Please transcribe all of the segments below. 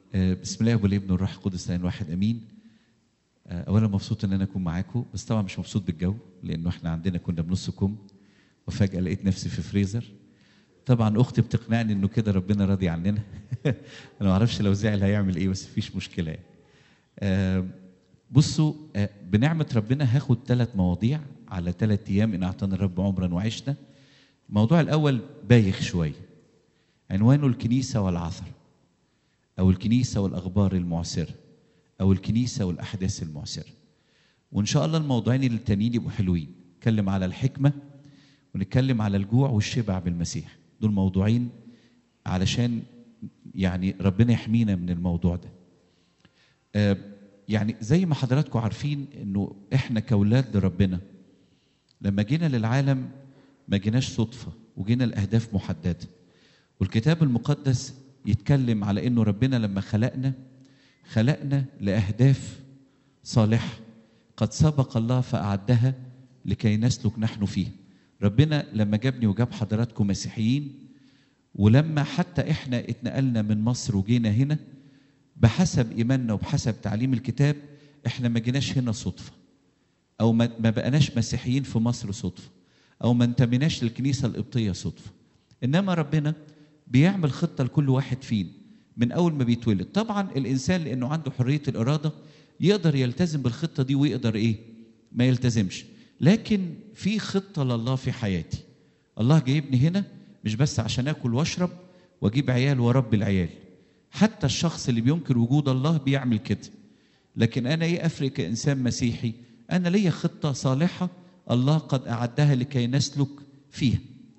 آه، بسم الله والابن والروح القدس الان واحد امين آه، اولا مبسوط ان انا اكون معاكم بس طبعا مش مبسوط بالجو لانه احنا عندنا كنا بنص كم وفجاه لقيت نفسي في فريزر طبعا اختي بتقنعني انه كده ربنا راضي عننا انا ما اعرفش لو زعل هيعمل ايه بس مفيش مشكله يعني آه، بصوا آه، بنعمه ربنا هاخد ثلاث مواضيع على ثلاث ايام ان اعطانا الرب عمرا وعشنا الموضوع الاول بايخ شويه عنوانه الكنيسه والعثر او الكنيسه والاخبار المعسره او الكنيسه والاحداث المعسره وان شاء الله الموضوعين التانيين يبقوا حلوين نتكلم على الحكمه ونتكلم على الجوع والشبع بالمسيح دول موضوعين علشان يعني ربنا يحمينا من الموضوع ده آه، يعني زي ما حضراتكم عارفين انه احنا كاولاد لربنا لما جينا للعالم ما جيناش صدفه وجينا لاهداف محدده والكتاب المقدس يتكلم على انه ربنا لما خلقنا خلقنا لاهداف صالحه قد سبق الله فاعدها لكي نسلك نحن فيها ربنا لما جابني وجاب حضراتكم مسيحيين ولما حتى احنا اتنقلنا من مصر وجينا هنا بحسب ايماننا وبحسب تعليم الكتاب احنا ما جيناش هنا صدفه او ما ما بقناش مسيحيين في مصر صدفه او ما انتميناش للكنيسه القبطيه صدفه انما ربنا بيعمل خطه لكل واحد فينا من اول ما بيتولد طبعا الانسان لانه عنده حريه الاراده يقدر يلتزم بالخطه دي ويقدر ايه ما يلتزمش لكن في خطه لله في حياتي الله جايبني هنا مش بس عشان اكل واشرب واجيب عيال واربي العيال حتى الشخص اللي بينكر وجود الله بيعمل كده لكن انا ايه افرق كانسان مسيحي انا ليا خطه صالحه الله قد اعدها لكي نسلك فيها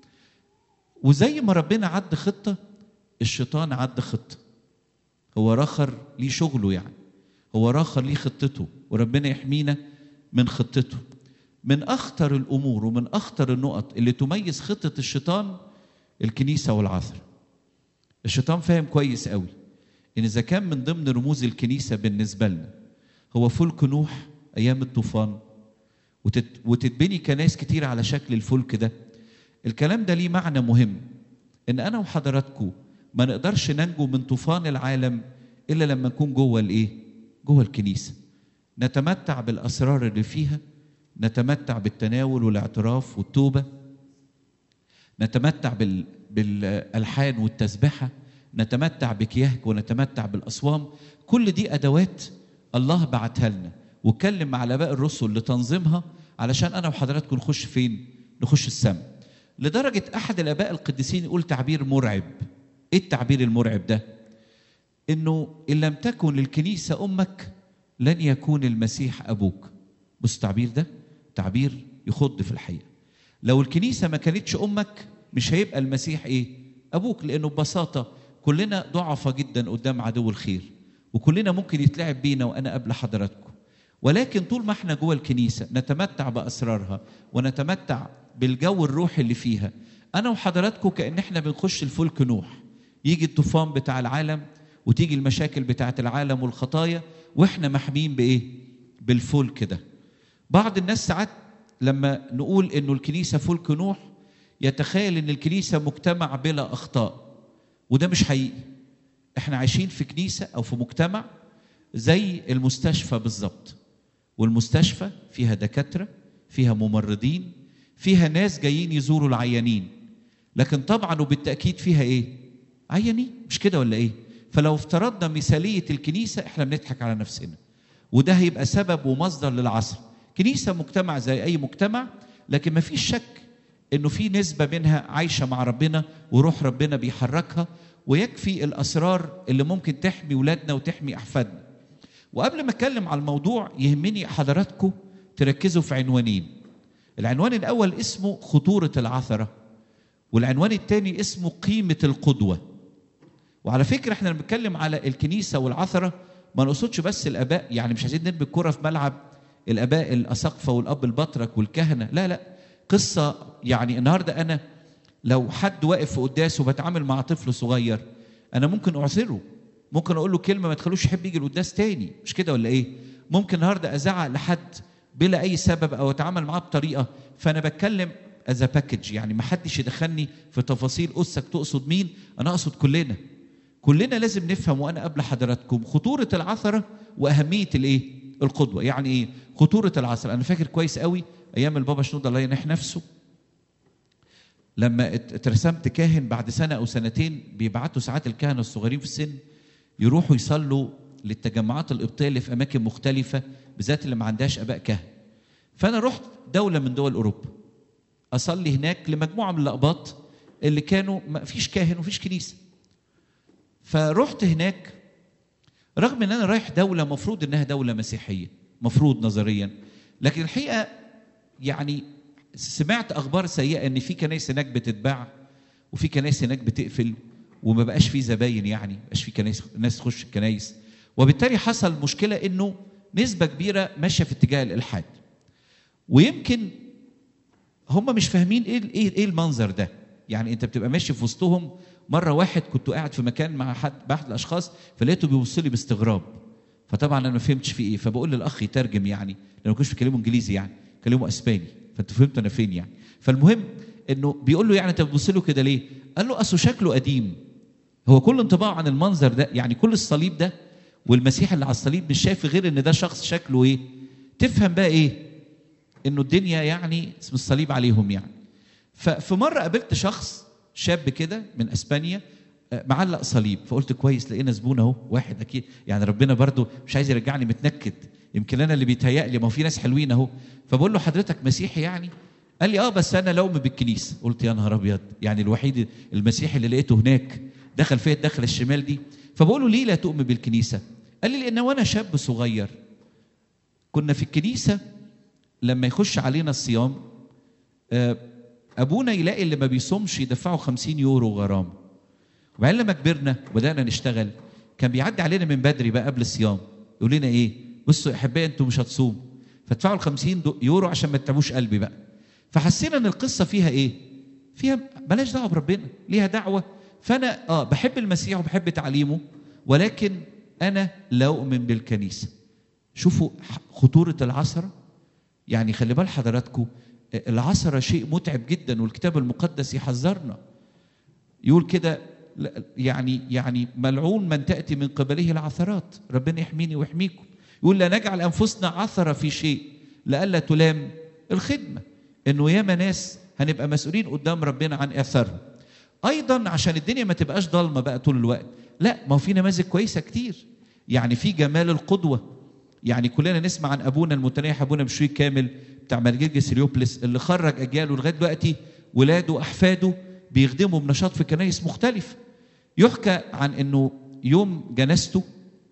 وزي ما ربنا عد خطه الشيطان عد خطه هو راخر ليه شغله يعني هو راخر ليه خطته وربنا يحمينا من خطته من اخطر الامور ومن اخطر النقط اللي تميز خطه الشيطان الكنيسه والعثر الشيطان فاهم كويس قوي ان اذا كان من ضمن رموز الكنيسه بالنسبه لنا هو فلك نوح ايام الطوفان وتت وتتبني كنايس كتير على شكل الفلك ده الكلام ده ليه معنى مهم ان انا وحضراتكم ما نقدرش ننجو من طوفان العالم الا لما نكون جوه الايه جوه الكنيسه نتمتع بالاسرار اللي فيها نتمتع بالتناول والاعتراف والتوبه نتمتع بال... بالالحان والتسبحه نتمتع بكيهك ونتمتع بالاصوام كل دي ادوات الله بعتها لنا واتكلم مع الاباء الرسل لتنظيمها علشان انا وحضراتكم نخش فين نخش السماء لدرجه احد الاباء القديسين يقول تعبير مرعب ايه التعبير المرعب ده انه ان لم تكن للكنيسه امك لن يكون المسيح ابوك بص التعبير ده تعبير يخض في الحقيقه لو الكنيسه ما كانتش امك مش هيبقى المسيح ايه ابوك لانه ببساطه كلنا ضعفة جدا قدام عدو الخير وكلنا ممكن يتلعب بينا وانا قبل حضراتكم ولكن طول ما احنا جوه الكنيسه نتمتع باسرارها ونتمتع بالجو الروحي اللي فيها انا وحضراتكم كان احنا بنخش الفلك نوح يجي الطوفان بتاع العالم وتيجي المشاكل بتاعه العالم والخطايا واحنا محميين بايه بالفلك ده بعض الناس ساعات لما نقول انه الكنيسه فلك نوح يتخيل ان الكنيسه مجتمع بلا اخطاء وده مش حقيقي احنا عايشين في كنيسه او في مجتمع زي المستشفى بالظبط والمستشفى فيها دكاتره فيها ممرضين فيها ناس جايين يزوروا العيانين لكن طبعا وبالتاكيد فيها ايه عيانين مش كده ولا ايه فلو افترضنا مثاليه الكنيسه احنا بنضحك على نفسنا وده هيبقى سبب ومصدر للعصر كنيسه مجتمع زي اي مجتمع لكن ما فيش شك انه في نسبه منها عايشه مع ربنا وروح ربنا بيحركها ويكفي الاسرار اللي ممكن تحمي ولادنا وتحمي احفادنا وقبل ما اتكلم على الموضوع يهمني حضراتكم تركزوا في عنوانين العنوان الاول اسمه خطوره العثره والعنوان الثاني اسمه قيمه القدوه وعلى فكره احنا بنتكلم على الكنيسه والعثره ما نقصدش بس الاباء يعني مش عايزين نرمي الكره في ملعب الاباء الاساقفه والاب البطرك والكهنه لا لا قصه يعني النهارده انا لو حد واقف في قداس وبتعامل مع طفل صغير انا ممكن اعذره ممكن اقول له كلمه ما تخلوش يحب يجي القداس تاني مش كده ولا ايه ممكن النهارده ازعق لحد بلا اي سبب او اتعامل معاه بطريقه فانا بتكلم از باكج يعني ما حدش يدخلني في تفاصيل اسك تقصد مين انا اقصد كلنا كلنا لازم نفهم وانا قبل حضراتكم خطوره العثره واهميه الايه القدوه يعني ايه خطوره العثره انا فاكر كويس قوي ايام البابا شنوده الله ينح نفسه لما ات- اترسمت كاهن بعد سنه او سنتين بيبعتوا ساعات الكهنه الصغيرين في السن يروحوا يصلوا للتجمعات القبطيه اللي في اماكن مختلفه بالذات اللي ما عندهاش اباء كهنه فانا رحت دوله من دول اوروبا اصلي هناك لمجموعه من الاقباط اللي كانوا ما فيش كاهن ومفيش كنيسه فرحت هناك رغم ان انا رايح دوله مفروض انها دوله مسيحيه مفروض نظريا لكن الحقيقه يعني سمعت اخبار سيئه ان في كنايس هناك بتتباع وفي كنايس هناك بتقفل وما بقاش في زباين يعني ما بقاش في كنايس ناس تخش الكنايس وبالتالي حصل مشكله انه نسبه كبيره ماشيه في اتجاه الالحاد ويمكن هم مش فاهمين ايه ايه ايه المنظر ده يعني انت بتبقى ماشي في وسطهم مره واحد كنت قاعد في مكان مع حد باحد الاشخاص فلقيته بيبص لي باستغراب فطبعا انا ما فهمتش في ايه فبقول للاخ يترجم يعني لان ما كانوش بيتكلموا انجليزي يعني كلموا اسباني فانتوا فهمتوا انا فين يعني فالمهم انه بيقول له يعني انت بتبص له كده ليه؟ قال له اصله شكله قديم هو كل انطباعه عن المنظر ده يعني كل الصليب ده والمسيح اللي على الصليب مش شايف غير ان ده شخص شكله ايه؟ تفهم بقى ايه؟ انه الدنيا يعني اسم الصليب عليهم يعني ففي مره قابلت شخص شاب كده من اسبانيا آه، معلق صليب فقلت كويس لقينا زبون اهو واحد اكيد يعني ربنا برضو مش عايز يرجعني متنكد يمكن انا اللي بيتهيأ لي ما هو في ناس حلوين اهو فبقول له حضرتك مسيحي يعني قال لي اه بس انا لوم بالكنيسه قلت يا نهار ابيض يعني الوحيد المسيحي اللي لقيته هناك دخل فيا الدخله الشمال دي فبقول له ليه لا تؤمن بالكنيسه قال لي لان وانا شاب صغير كنا في الكنيسه لما يخش علينا الصيام آه، ابونا يلاقي اللي ما بيصومش يدفعه 50 يورو غرامه وبعدين لما كبرنا وبدانا نشتغل كان بيعدي علينا من بدري بقى قبل الصيام يقول لنا ايه بصوا يا احبائي انتوا مش هتصوموا فادفعوا ال 50 دو- يورو عشان ما تتعبوش قلبي بقى فحسينا ان القصه فيها ايه فيها بلاش دعوه بربنا ليها دعوه فانا اه بحب المسيح وبحب تعليمه ولكن انا لا اؤمن بالكنيسه شوفوا ح- خطوره العثره يعني خلي بال حضراتكم آه، العثره شيء متعب جدا والكتاب المقدس يحذرنا يقول كده لا- يعني يعني ملعون من تاتي من قبله العثرات ربنا يحميني ويحميكم يقول لا نجعل انفسنا عثره في شيء لئلا تلام الخدمه انه ياما ناس هنبقى مسؤولين قدام ربنا عن اثرهم ايضا عشان الدنيا ما تبقاش ضلمه بقى طول الوقت لا ما هو في نماذج كويسه كتير يعني في جمال القدوه يعني كلنا نسمع عن ابونا المتنيح ابونا بشوي كامل بتاع مرجرجس اليوبلس اللي خرج اجياله لغايه دلوقتي ولاده واحفاده بيخدموا بنشاط في كنايس مختلفه يحكى عن انه يوم جنازته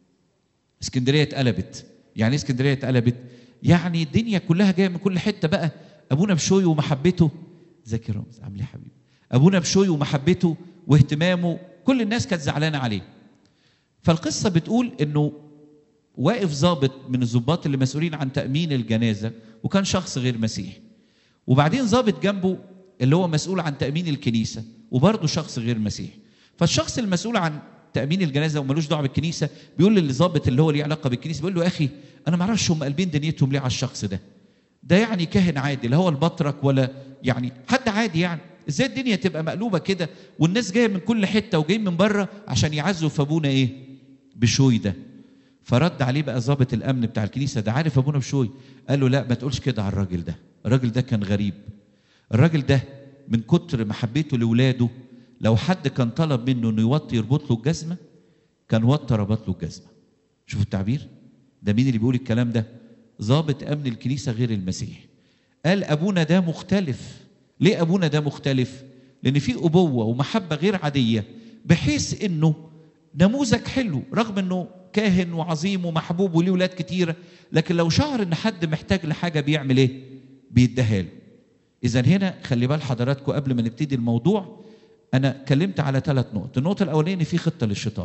اسكندريه اتقلبت يعني ايه اسكندريه اتقلبت يعني الدنيا كلها جايه من كل حته بقى ابونا بشوي ومحبته زكي رمز عامل ايه يا حبيبي ابونا بشوي ومحبته واهتمامه كل الناس كانت زعلانه عليه فالقصه بتقول انه واقف ضابط من الضباط اللي مسؤولين عن تامين الجنازه وكان شخص غير مسيحي وبعدين ضابط جنبه اللي هو مسؤول عن تامين الكنيسه وبرضه شخص غير مسيحي فالشخص المسؤول عن تامين الجنازه وملوش دعوه بالكنيسه بيقول للظابط اللي هو ليه علاقه بالكنيسه بيقول له يا اخي انا ما اعرفش هم قلبين دنيتهم ليه على الشخص ده ده يعني كاهن عادي لا هو البطرك ولا يعني حد عادي يعني ازاي الدنيا تبقى مقلوبه كده والناس جايه من كل حته وجايين من بره عشان يعزوا في ابونا ايه بشوي ده فرد عليه بقى ضابط الامن بتاع الكنيسه ده عارف ابونا بشوي قال له لا ما تقولش كده على الراجل ده الراجل ده كان غريب الراجل ده من كتر محبته لاولاده لو حد كان طلب منه انه يوطي يربط له الجزمه كان وطى ربط له الجزمه شوفوا التعبير ده مين اللي بيقول الكلام ده ضابط امن الكنيسه غير المسيح قال ابونا ده مختلف ليه ابونا ده مختلف لان في ابوه ومحبه غير عاديه بحيث انه نموذج حلو رغم انه كاهن وعظيم ومحبوب وليه ولاد كتيره لكن لو شعر ان حد محتاج لحاجه بيعمل ايه بيديها له اذا هنا خلي بال حضراتكم قبل ما نبتدي الموضوع انا اتكلمت على ثلاث نقط النقطه الاولانيه ان في خطه للشيطان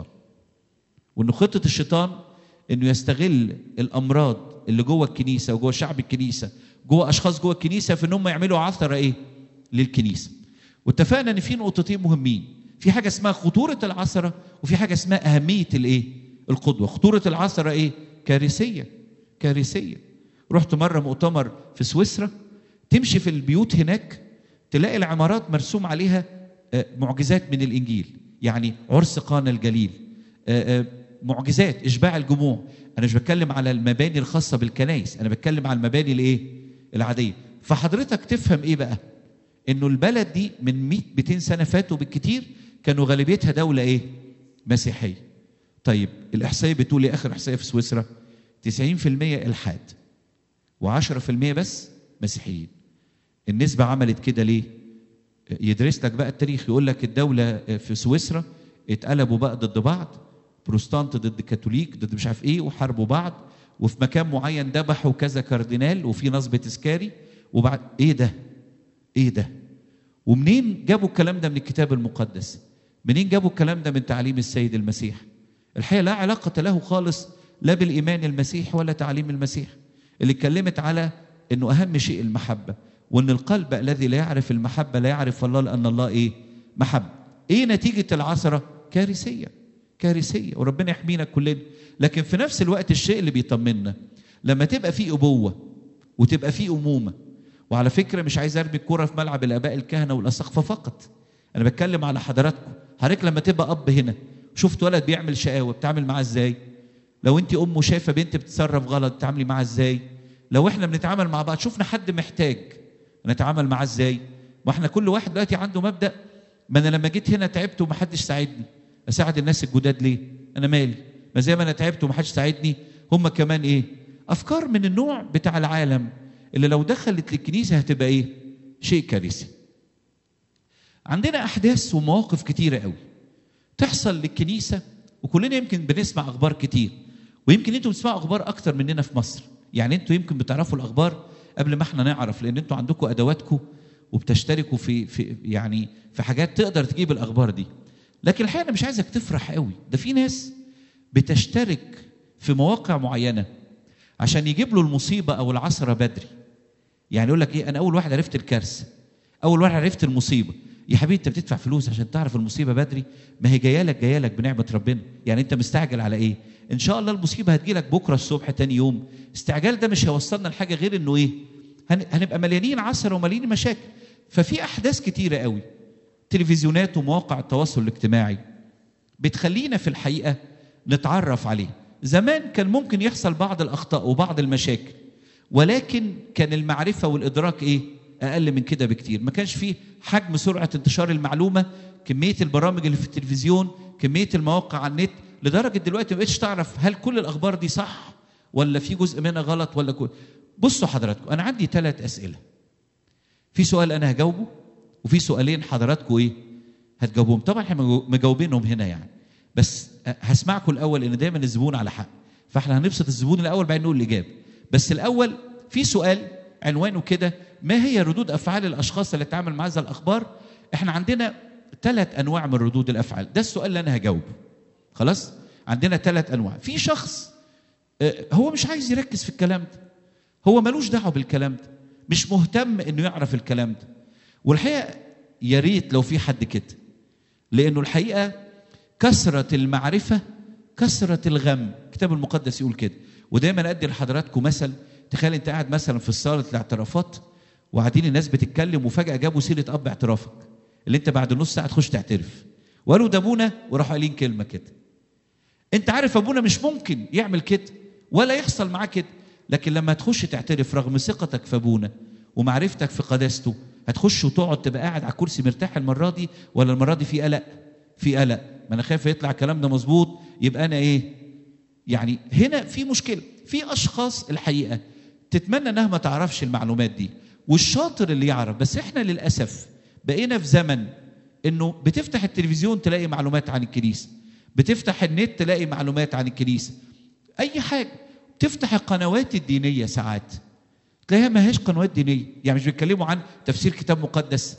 وان خطه الشيطان انه يستغل الامراض اللي جوه الكنيسه وجوه شعب الكنيسه جوه اشخاص جوه الكنيسه في ان هم يعملوا عثره ايه للكنيسه واتفقنا ان في نقطتين مهمين في حاجه اسمها خطوره العثره وفي حاجه اسمها اهميه الايه القدوه خطوره العثره ايه كارثيه كارثيه رحت مره مؤتمر في سويسرا تمشي في البيوت هناك تلاقي العمارات مرسوم عليها آه، معجزات من الانجيل يعني عرس قانا الجليل آه، آه، معجزات اشباع الجموع انا مش بتكلم على المباني الخاصه بالكنائس انا بتكلم على المباني الايه العاديه فحضرتك تفهم ايه بقى انه البلد دي من 100 200 سنه فاتوا بالكتير كانوا غالبيتها دوله ايه مسيحيه طيب الاحصائيه بتقول ايه اخر احصائيه في سويسرا 90% الحاد و10% بس مسيحيين النسبه عملت كده ليه يدرس لك بقى التاريخ يقول لك الدوله في سويسرا اتقلبوا بقى ضد بعض بروستانت ضد كاثوليك ضد مش عارف ايه وحاربوا بعض وفي مكان معين ذبحوا كذا كاردينال وفي نصب تذكاري وبعد ايه ده؟ ايه ده؟ ومنين جابوا الكلام ده من الكتاب المقدس؟ منين جابوا الكلام ده من تعليم السيد المسيح؟ الحقيقه لا علاقه له خالص لا بالايمان المسيح ولا تعليم المسيح اللي اتكلمت على انه اهم شيء المحبه وان القلب الذي لا يعرف المحبه لا يعرف الله لان الله ايه؟ محبه. ايه نتيجه العثره؟ كارثيه كارثيه وربنا يحمينا كلنا لكن في نفس الوقت الشيء اللي بيطمنا لما تبقى في ابوه وتبقى في امومه وعلى فكره مش عايز ارمي الكوره في ملعب الاباء الكهنه والاساقفه فقط انا بتكلم على حضراتكم حضرتك لما تبقى اب هنا شفت ولد بيعمل شقاوه بتعمل معاه ازاي لو انت ام شايفه بنت بتتصرف غلط بتعملي معاها ازاي لو احنا بنتعامل مع بعض شفنا حد محتاج نتعامل معاه ازاي واحنا كل واحد دلوقتي عنده مبدا ما انا لما جيت هنا تعبت ومحدش ساعدني اساعد الناس الجداد ليه انا مالي ما زي ما انا تعبت ومحدش ساعدني هم كمان ايه افكار من النوع بتاع العالم اللي لو دخلت للكنيسه هتبقى ايه شيء كارثي عندنا احداث ومواقف كتيره قوي تحصل للكنيسه وكلنا يمكن بنسمع اخبار كتير ويمكن انتوا بتسمعوا اخبار اكتر مننا في مصر يعني انتوا يمكن بتعرفوا الاخبار قبل ما احنا نعرف لان انتوا عندكم ادواتكم وبتشتركوا في في يعني في حاجات تقدر تجيب الاخبار دي لكن الحقيقه انا مش عايزك تفرح قوي ده في ناس بتشترك في مواقع معينه عشان يجيب له المصيبه او العثره بدري يعني يقول لك ايه انا اول واحد عرفت الكارثه اول واحد عرفت المصيبه يا حبيبي انت بتدفع فلوس عشان تعرف المصيبه بدري ما هي جايه لك جايه لك بنعمه ربنا يعني انت مستعجل على ايه ان شاء الله المصيبه هتجي لك بكره الصبح تاني يوم استعجال ده مش هيوصلنا لحاجه غير انه ايه هن- هنبقى مليانين عثره ومليانين مشاكل ففي احداث كتيره قوي تلفزيونات ومواقع التواصل الاجتماعي بتخلينا في الحقيقه نتعرف عليه زمان كان ممكن يحصل بعض الاخطاء وبعض المشاكل ولكن كان المعرفه والادراك ايه اقل من كده بكتير ما كانش فيه حجم سرعه انتشار المعلومه كميه البرامج اللي في التلفزيون كميه المواقع على النت لدرجه دلوقتي ما بقتش تعرف هل كل الاخبار دي صح ولا في جزء منها غلط ولا كل بصوا حضراتكم انا عندي ثلاث اسئله في سؤال انا هجاوبه وفي سؤالين حضراتكم ايه هتجاوبهم طبعا احنا مجاو- مجاوبينهم هنا يعني بس هسمعكم الاول لان دايما الزبون على حق فاحنا هنبسط الزبون الاول بعدين نقول الاجابه بس الاول في سؤال عنوانه كده ما هي ردود افعال الاشخاص اللي اتعامل مع هذا الاخبار احنا عندنا ثلاث انواع من ردود الافعال ده السؤال اللي انا هجاوبه خلاص عندنا ثلاث انواع في شخص آه، هو مش عايز يركز في الكلام ده هو ملوش دعوه بالكلام ده مش مهتم انه يعرف الكلام ده والحقيقه يا ريت لو في حد كده لانه الحقيقه كثره المعرفه كثره الغم الكتاب المقدس يقول كده ودايما ادي لحضراتكم مثل تخيل انت قاعد مثلا في صاله الاعترافات وقاعدين الناس بتتكلم وفجاه جابوا سيره اب اعترافك اللي انت بعد نص ساعه تخش تعترف وقالوا ده ابونا وراحوا قايلين كلمه كده انت عارف ابونا مش ممكن يعمل كده ولا يحصل معاه كده لكن لما تخش تعترف رغم ثقتك في ابونا ومعرفتك في قداسته هتخش وتقعد تبقى قاعد على الكرسي مرتاح المره دي ولا المره دي في قلق في قلق ما انا خايف يطلع الكلام ده مظبوط يبقى انا ايه يعني هنا في مشكله في اشخاص الحقيقه تتمنى انها ما تعرفش المعلومات دي والشاطر اللي يعرف بس احنا للاسف بقينا في زمن انه بتفتح التلفزيون تلاقي معلومات عن الكنيسه بتفتح النت تلاقي معلومات عن الكنيسه اي حاجه تفتح القنوات الدينيه ساعات تلاقيها ما هيش قنوات دينيه يعني مش بيتكلموا عن تفسير كتاب مقدس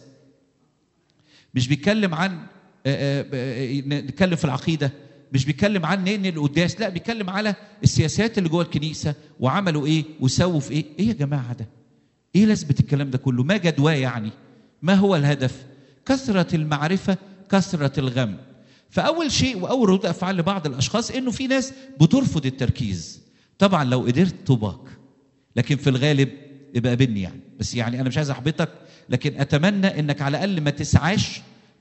مش بيتكلم عن آه، آه، آه، نتكلم في العقيده مش بيتكلم عن نقل القداس لا بيتكلم على السياسات اللي جوه الكنيسه وعملوا ايه وسووا في ايه ايه يا جماعه ده ايه لازمه الكلام ده كله ما جدواه يعني ما هو الهدف كثره المعرفه كثره الغم فاول شيء واول ردود افعال لبعض الاشخاص انه في ناس بترفض التركيز طبعا لو قدرت طباك لكن في الغالب يبقى بني يعني بس يعني انا مش عايز احبطك لكن اتمنى انك على الاقل ما تسعاش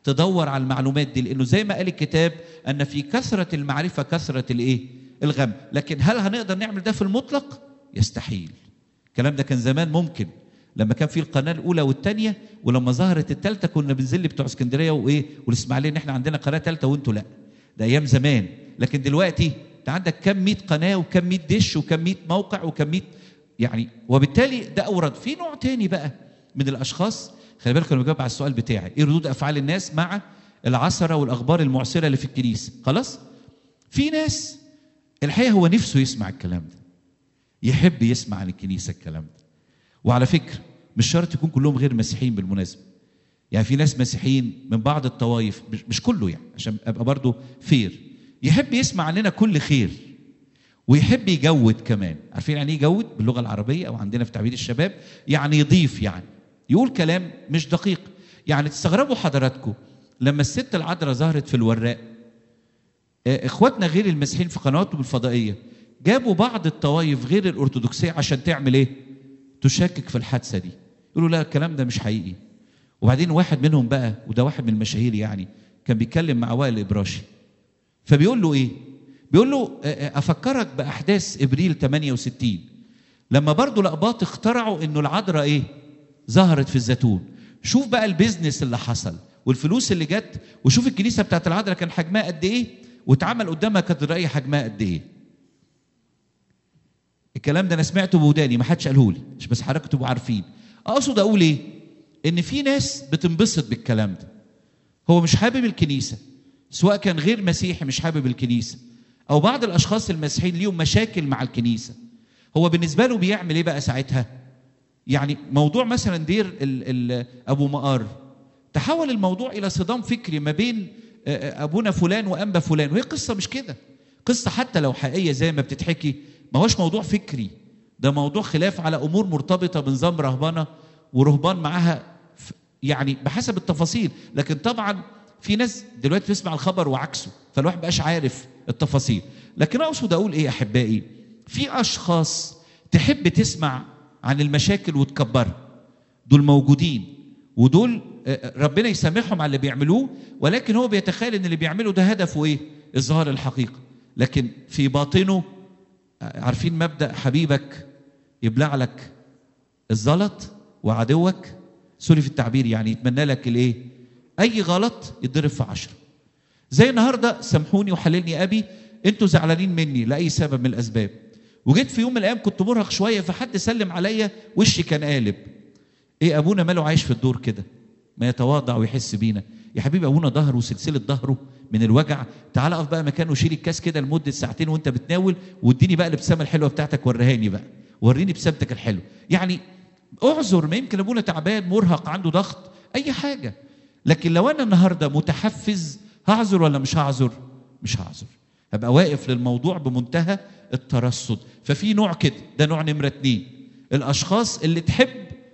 تدور على المعلومات دي لانه زي ما قال الكتاب ان في كثره المعرفه كثره الايه الغم لكن هل هنقدر نعمل ده في المطلق يستحيل الكلام ده كان زمان ممكن لما كان في القناه الاولى والثانيه ولما ظهرت الثالثه كنا بنزل بتوع اسكندريه وايه والاسماعيليه ان احنا عندنا قناه ثالثه وانتوا لا ده ايام زمان لكن دلوقتي انت عندك كم 100 قناه وكم 100 دش وكم 100 موقع وكم 100 يعني وبالتالي ده اورد في نوع تاني بقى من الاشخاص خلي بالك انا بجاوب على السؤال بتاعي ايه ردود افعال الناس مع العثره والاخبار المعسره اللي في الكنيسه خلاص في ناس الحقيقه هو نفسه يسمع الكلام ده يحب يسمع عن الكنيسه الكلام ده وعلى فكره مش شرط يكون كلهم غير مسيحيين بالمناسبه يعني في ناس مسيحيين من بعض الطوائف مش, مش كله يعني عشان ابقى برضه فير يحب يسمع عننا كل خير ويحب يجود كمان عارفين يعني ايه يجود باللغه العربيه او عندنا في تعبير الشباب يعني يضيف يعني يقول كلام مش دقيق يعني تستغربوا حضراتكم لما الست العذراء ظهرت في الوراق اخواتنا غير المسيحيين في قنواتهم الفضائيه جابوا بعض الطوائف غير الارثوذكسيه عشان تعمل ايه تشكك في الحادثه دي يقولوا لا الكلام ده مش حقيقي وبعدين واحد منهم بقى وده واحد من المشاهير يعني كان بيتكلم مع وائل الابراشي فبيقول له ايه بيقول له افكرك باحداث ابريل 68 لما برضو الاقباط اخترعوا انه العذراء ايه ظهرت في الزيتون شوف بقى البيزنس اللي حصل والفلوس اللي جت وشوف الكنيسه بتاعت العذراء كان حجمها قد ايه واتعمل قدامها كاتدرائيه حجمها قد ايه الكلام ده انا سمعته بوداني ما حدش قاله لي مش بس حضرتك تبقوا عارفين اقصد اقول ايه ان في ناس بتنبسط بالكلام ده هو مش حابب الكنيسه سواء كان غير مسيحي مش حابب الكنيسه او بعض الاشخاص المسيحيين ليهم مشاكل مع الكنيسه هو بالنسبه له بيعمل ايه بقى ساعتها يعني موضوع مثلا دير ال ال ابو مقار تحول الموضوع الى صدام فكري ما بين ابونا فلان وانبا فلان وهي قصه مش كده قصه حتى لو حقيقيه زي ما بتتحكي ما هوش موضوع فكري ده موضوع خلاف على امور مرتبطه بنظام رهبنه ورهبان معاها يعني بحسب التفاصيل لكن طبعا في ناس دلوقتي بتسمع الخبر وعكسه فالواحد بقاش عارف التفاصيل لكن اقصد اقول ايه احبائي في اشخاص تحب تسمع عن المشاكل وتكبرها دول موجودين ودول ربنا يسامحهم على اللي بيعملوه ولكن هو بيتخيل ان اللي بيعمله ده هدفه ايه اظهار الحقيقه لكن في باطنه عارفين مبدا حبيبك يبلع لك الزلط وعدوك سوري في التعبير يعني يتمنى لك الايه اي غلط يتضرب في عشرة زي النهارده سامحوني وحللني ابي انتوا زعلانين مني لاي سبب من الاسباب وجيت في يوم من الايام كنت مرهق شويه فحد سلم عليا وشي كان قالب ايه ابونا ماله عايش في الدور كده ما يتواضع ويحس بينا يا حبيبي ابونا ظهره وسلسله ظهره من الوجع تعال اقف بقى مكانه وشيل الكاس كده لمده ساعتين وانت بتناول واديني بقى الابتسامه الحلوه بتاعتك وريهاني بقى وريني ابتسامتك الحلوه يعني اعذر ما يمكن ابونا تعبان مرهق عنده ضغط اي حاجه لكن لو انا النهارده متحفز هعذر ولا مش هعذر مش هعذر هبقى واقف للموضوع بمنتهى الترصد ففي نوع كده ده نوع نمره اتنين الاشخاص اللي تحب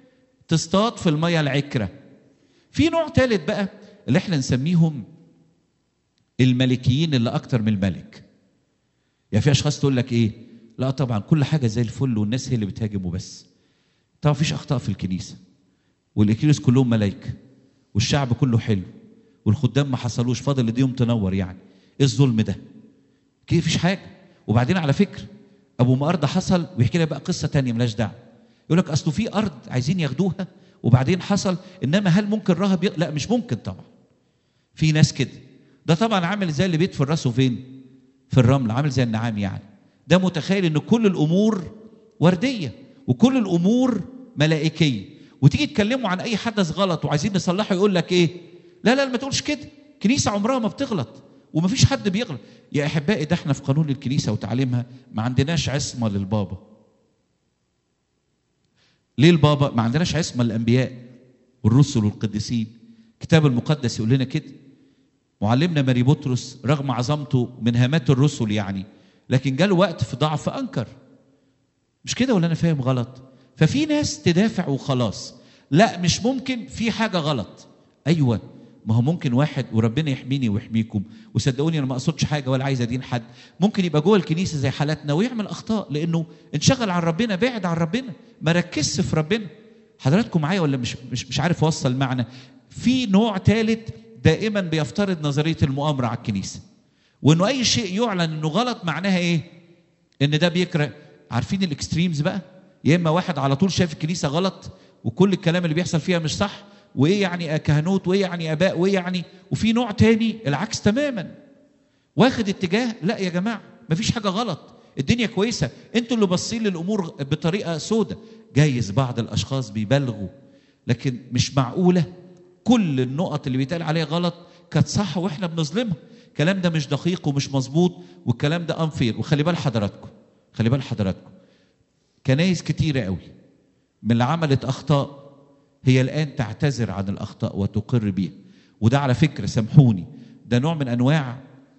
تصطاد في الميه العكره في نوع ثالث بقى اللي احنا نسميهم الملكيين اللي اكتر من الملك يعني في اشخاص تقول لك ايه لا طبعا كل حاجه زي الفل والناس هي اللي بتهاجم وبس طبعا مفيش اخطاء في الكنيسه والاكليس كلهم ملائكه والشعب كله حلو والخدام ما حصلوش فاضل ايديهم تنور يعني ايه الظلم ده كده مفيش حاجه وبعدين على فكره ابو مقار ده حصل ويحكي لك بقى قصه تانية ملاش دعوه يقول لك اصله في ارض عايزين ياخدوها وبعدين حصل انما هل ممكن راهب ي... لا مش ممكن طبعا في ناس كده ده طبعا عامل زي اللي بيدفن راسه فين في الرمل عامل زي النعام يعني ده متخيل ان كل الامور ورديه وكل الامور ملائكيه وتيجي تكلموا عن اي حدث غلط وعايزين نصلحه يقول لك ايه لا لا ما تقولش كده كنيسه عمرها ما بتغلط ومفيش حد بيغلط يا احبائي ده احنا في قانون الكنيسه وتعليمها ما عندناش عصمه للبابا ليه البابا ما عندناش عصمه للانبياء والرسل والقديسين الكتاب المقدس يقول لنا كده معلمنا ماري بطرس رغم عظمته من هامات الرسل يعني لكن جاله وقت في ضعف انكر مش كده ولا انا فاهم غلط ففي ناس تدافع وخلاص لا مش ممكن في حاجه غلط ايوه ما هو ممكن واحد وربنا يحميني ويحميكم وصدقوني انا ما اقصدش حاجه ولا عايز ادين حد ممكن يبقى جوه الكنيسه زي حالاتنا ويعمل اخطاء لانه انشغل عن ربنا بعد عن ربنا ما ركزش في ربنا حضراتكم معايا ولا مش مش مش عارف اوصل معنى في نوع ثالث دائما بيفترض نظريه المؤامره على الكنيسه وانه اي شيء يعلن انه غلط معناها ايه ان ده بيكره عارفين الاكستريمز بقى يا اما واحد على طول شايف الكنيسه غلط وكل الكلام اللي بيحصل فيها مش صح وايه يعني كهنوت وايه يعني اباء وايه يعني وفي نوع تاني العكس تماما واخد اتجاه لا يا جماعه مفيش حاجه غلط الدنيا كويسه انتوا اللي باصين للامور بطريقه سودة جايز بعض الاشخاص بيبالغوا لكن مش معقوله كل النقط اللي بيتقال عليها غلط كانت صح واحنا بنظلمها الكلام ده مش دقيق ومش مظبوط والكلام ده انفير وخلي بال حضراتكم خلي بال حضراتكم كنايس كتيرة قوي من اللي عملت أخطاء هي الآن تعتذر عن الأخطاء وتقر بيها وده على فكرة سامحوني ده نوع من أنواع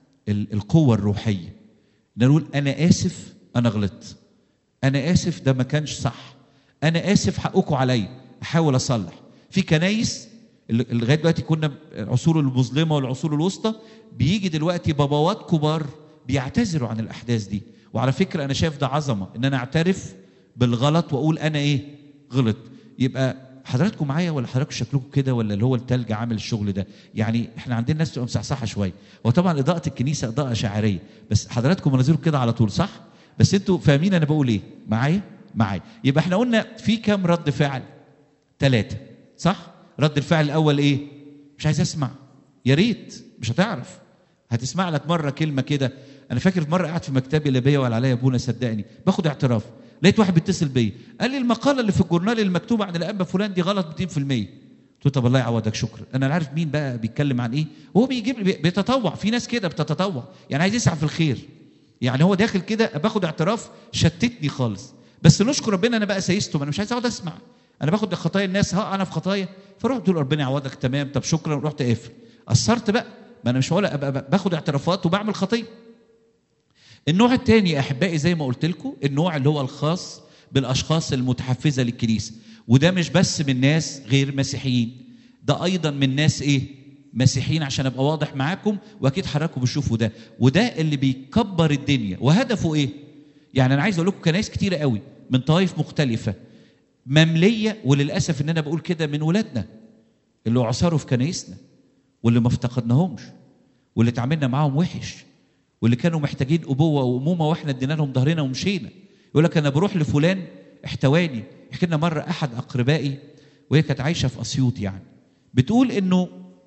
القوة الروحية نقول أنا آسف أنا غلطت أنا آسف ده ما كانش صح أنا آسف حقكم عليا أحاول أصلح في كنايس لغايه دلوقتي كنا العصور المظلمه والعصور الوسطى بيجي دلوقتي باباوات كبار بيعتذروا عن الاحداث دي وعلى فكره انا شايف ده عظمه ان انا اعترف بالغلط واقول انا ايه غلط يبقى حضراتكم معايا ولا حضراتكم شكلكم كده ولا اللي هو التلج عامل الشغل ده يعني احنا عندنا ناس تبقى مصحصحه شويه وطبعا اضاءه الكنيسه اضاءه شاعريه بس حضراتكم مناظركم كده على طول صح بس انتوا فاهمين انا بقول ايه معايا معايا يبقى احنا قلنا في كام رد فعل ثلاثه صح رد الفعل الاول ايه مش عايز اسمع يا ريت مش هتعرف هتسمع لك مره كلمه كده انا فاكر مره قاعد في مكتبي لا بيا ولا عليا ابونا صدقني باخد اعتراف لقيت واحد بيتصل بيا قال لي المقاله اللي في الجورنال المكتوبه عن الانبا فلان دي غلط 200% قلت له طب الله يعوضك شكرا انا عارف مين بقى بيتكلم عن ايه وهو بيجيب بيتطوع في ناس كده بتتطوع يعني عايز يسعى في الخير يعني هو داخل كده باخد اعتراف شتتني خالص بس نشكر ربنا انا بقى سيسته ما انا مش عايز اقعد اسمع انا باخد خطايا الناس ها انا في خطايا فرحت له ربنا يعوضك تمام طب شكرا رحت قافل قصرت بقى ما انا مش هقول ابقى باخد اعترافات وبعمل خطيه النوع الثاني يا احبائي زي ما قلت لكم النوع اللي هو الخاص بالاشخاص المتحفزه للكنيسه وده مش بس من ناس غير مسيحيين ده ايضا من ناس ايه مسيحيين عشان ابقى واضح معاكم واكيد حضراتكم بتشوفوا ده وده اللي بيكبر الدنيا وهدفه ايه يعني انا عايز اقول لكم كنايس كتيره قوي من طوائف مختلفه ممليه وللاسف ان انا بقول كده من ولادنا اللي عصروا في كنايسنا واللي ما افتقدناهمش واللي اتعاملنا معاهم وحش واللي كانوا محتاجين ابوه وامومه واحنا ادينا لهم ظهرنا ومشينا يقول لك انا بروح لفلان احتواني يحكي لنا مره احد اقربائي وهي كانت عايشه في اسيوط يعني بتقول انه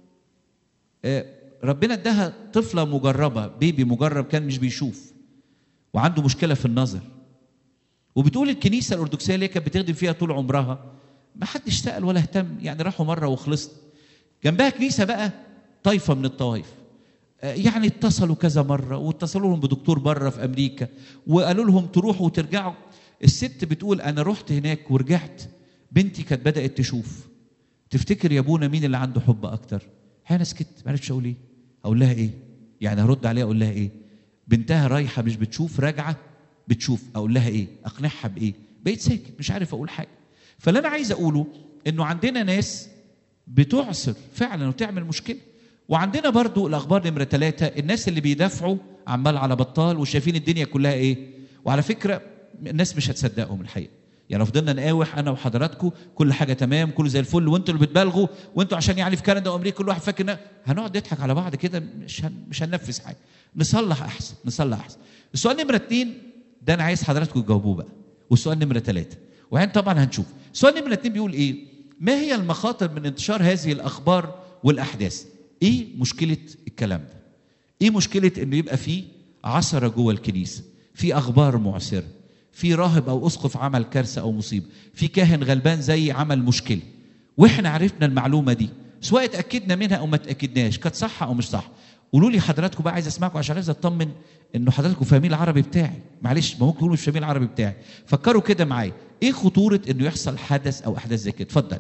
ربنا اداها طفله مجربه بيبي مجرب كان مش بيشوف وعنده مشكله في النظر وبتقول الكنيسه الارثوذكسيه اللي كانت بتخدم فيها طول عمرها ما حدش سال ولا اهتم يعني راحوا مره وخلصت جنبها كنيسه بقى طائفه من الطوائف يعني اتصلوا كذا مره واتصلوا لهم بدكتور بره في امريكا وقالوا لهم تروحوا وترجعوا الست بتقول انا رحت هناك ورجعت بنتي كانت بدات تشوف تفتكر يا ابونا مين اللي عنده حب اكتر انا سكت ما عرفتش اقول ايه اقول لها ايه يعني هرد عليها اقول لها ايه بنتها رايحه مش بتشوف راجعه بتشوف اقول لها ايه اقنعها بايه بقيت ساكت مش عارف اقول حاجه فاللي انا عايز اقوله انه عندنا ناس بتعصر فعلا وتعمل مشكله وعندنا برضو الاخبار نمره ثلاثة الناس اللي بيدافعوا عمال على بطال وشايفين الدنيا كلها ايه وعلى فكره الناس مش هتصدقهم الحقيقه يعني لو فضلنا نقاوح انا وحضراتكم كل حاجه تمام كله زي الفل وانتوا اللي بتبالغوا وانتوا عشان يعني في كندا وامريكا كل واحد فاكر هنقعد نضحك على بعض كده مش هن مش هننفذ حاجه نصلح احسن نصلح احسن السؤال نمره اثنين ده انا عايز حضراتكم تجاوبوه بقى والسؤال نمره ثلاثه وهن طبعا هنشوف السؤال نمره اثنين بيقول ايه ما هي المخاطر من انتشار هذه الاخبار والاحداث ايه مشكله الكلام ده ايه مشكله انه يبقى في عثره جوه الكنيسه في اخبار معسره في راهب او اسقف عمل كارثه او مصيبه في كاهن غلبان زي عمل مشكله واحنا عرفنا المعلومه دي سواء اتاكدنا منها او ما اتاكدناش كانت صح او مش صح قولوا لي حضراتكم بقى عايز اسمعكم عشان عايز اطمن انه حضراتكم فاهمين العربي بتاعي معلش ما ممكن تقولوا مش فاهمين العربي بتاعي فكروا كده معايا ايه خطوره انه يحصل حدث او احداث زي كده اتفضل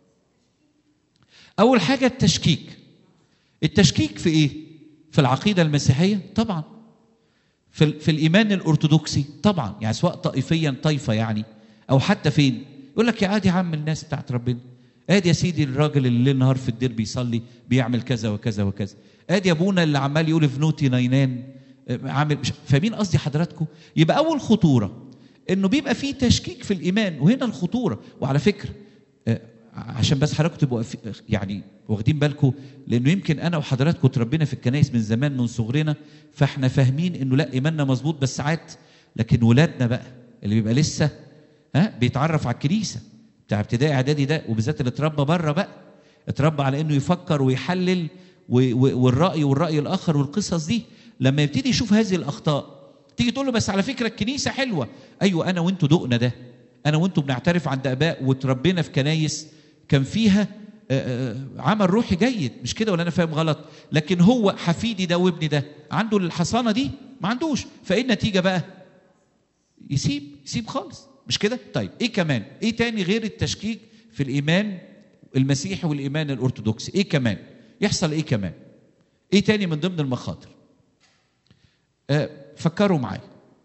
اول حاجه التشكيك التشكيك في ايه في العقيده المسيحيه طبعا في, في الايمان الارثوذكسي طبعا يعني سواء طائفيا طائفه يعني او حتى فين يقول لك يا عادي يا عم الناس بتاعت ربنا ادي يا سيدي الراجل اللي ليل نهار في الدير بيصلي بيعمل كذا وكذا وكذا ادي ابونا اللي عمال يقول فنوتي نينان عامل فاهمين قصدي حضراتكم يبقى اول خطوره انه بيبقى فيه تشكيك في الايمان وهنا الخطوره وعلى فكره عشان بس حضراتكم تبقوا في- يعني واخدين بالكم لانه يمكن انا وحضراتكم اتربينا في الكنائس من زمان من صغرنا فاحنا فاهمين انه لا ايماننا مظبوط بس ساعات لكن ولادنا بقى اللي بيبقى لسه ها بيتعرف على الكنيسه بتاع ابتدائي اعدادي ده وبالذات اللي اتربى بره بقى اتربى على انه يفكر ويحلل و- و- والراي والراي الاخر والقصص دي لما يبتدي يشوف هذه الاخطاء تيجي تقول له بس على فكره الكنيسه حلوه ايوه انا وانتوا دقنا ده انا وانتوا بنعترف عند اباء وتربينا في كنايس كان فيها آه، آه، عمل روحي جيد مش كده ولا انا فاهم غلط لكن هو حفيدي ده وابني ده عنده الحصانه دي ما عندوش فايه النتيجه بقى يسيب يسيب خالص مش كده طيب ايه كمان ايه تاني غير التشكيك في الايمان المسيحي والايمان الارثوذكسي ايه كمان يحصل ايه كمان ايه تاني من ضمن المخاطر آه فكروا معايا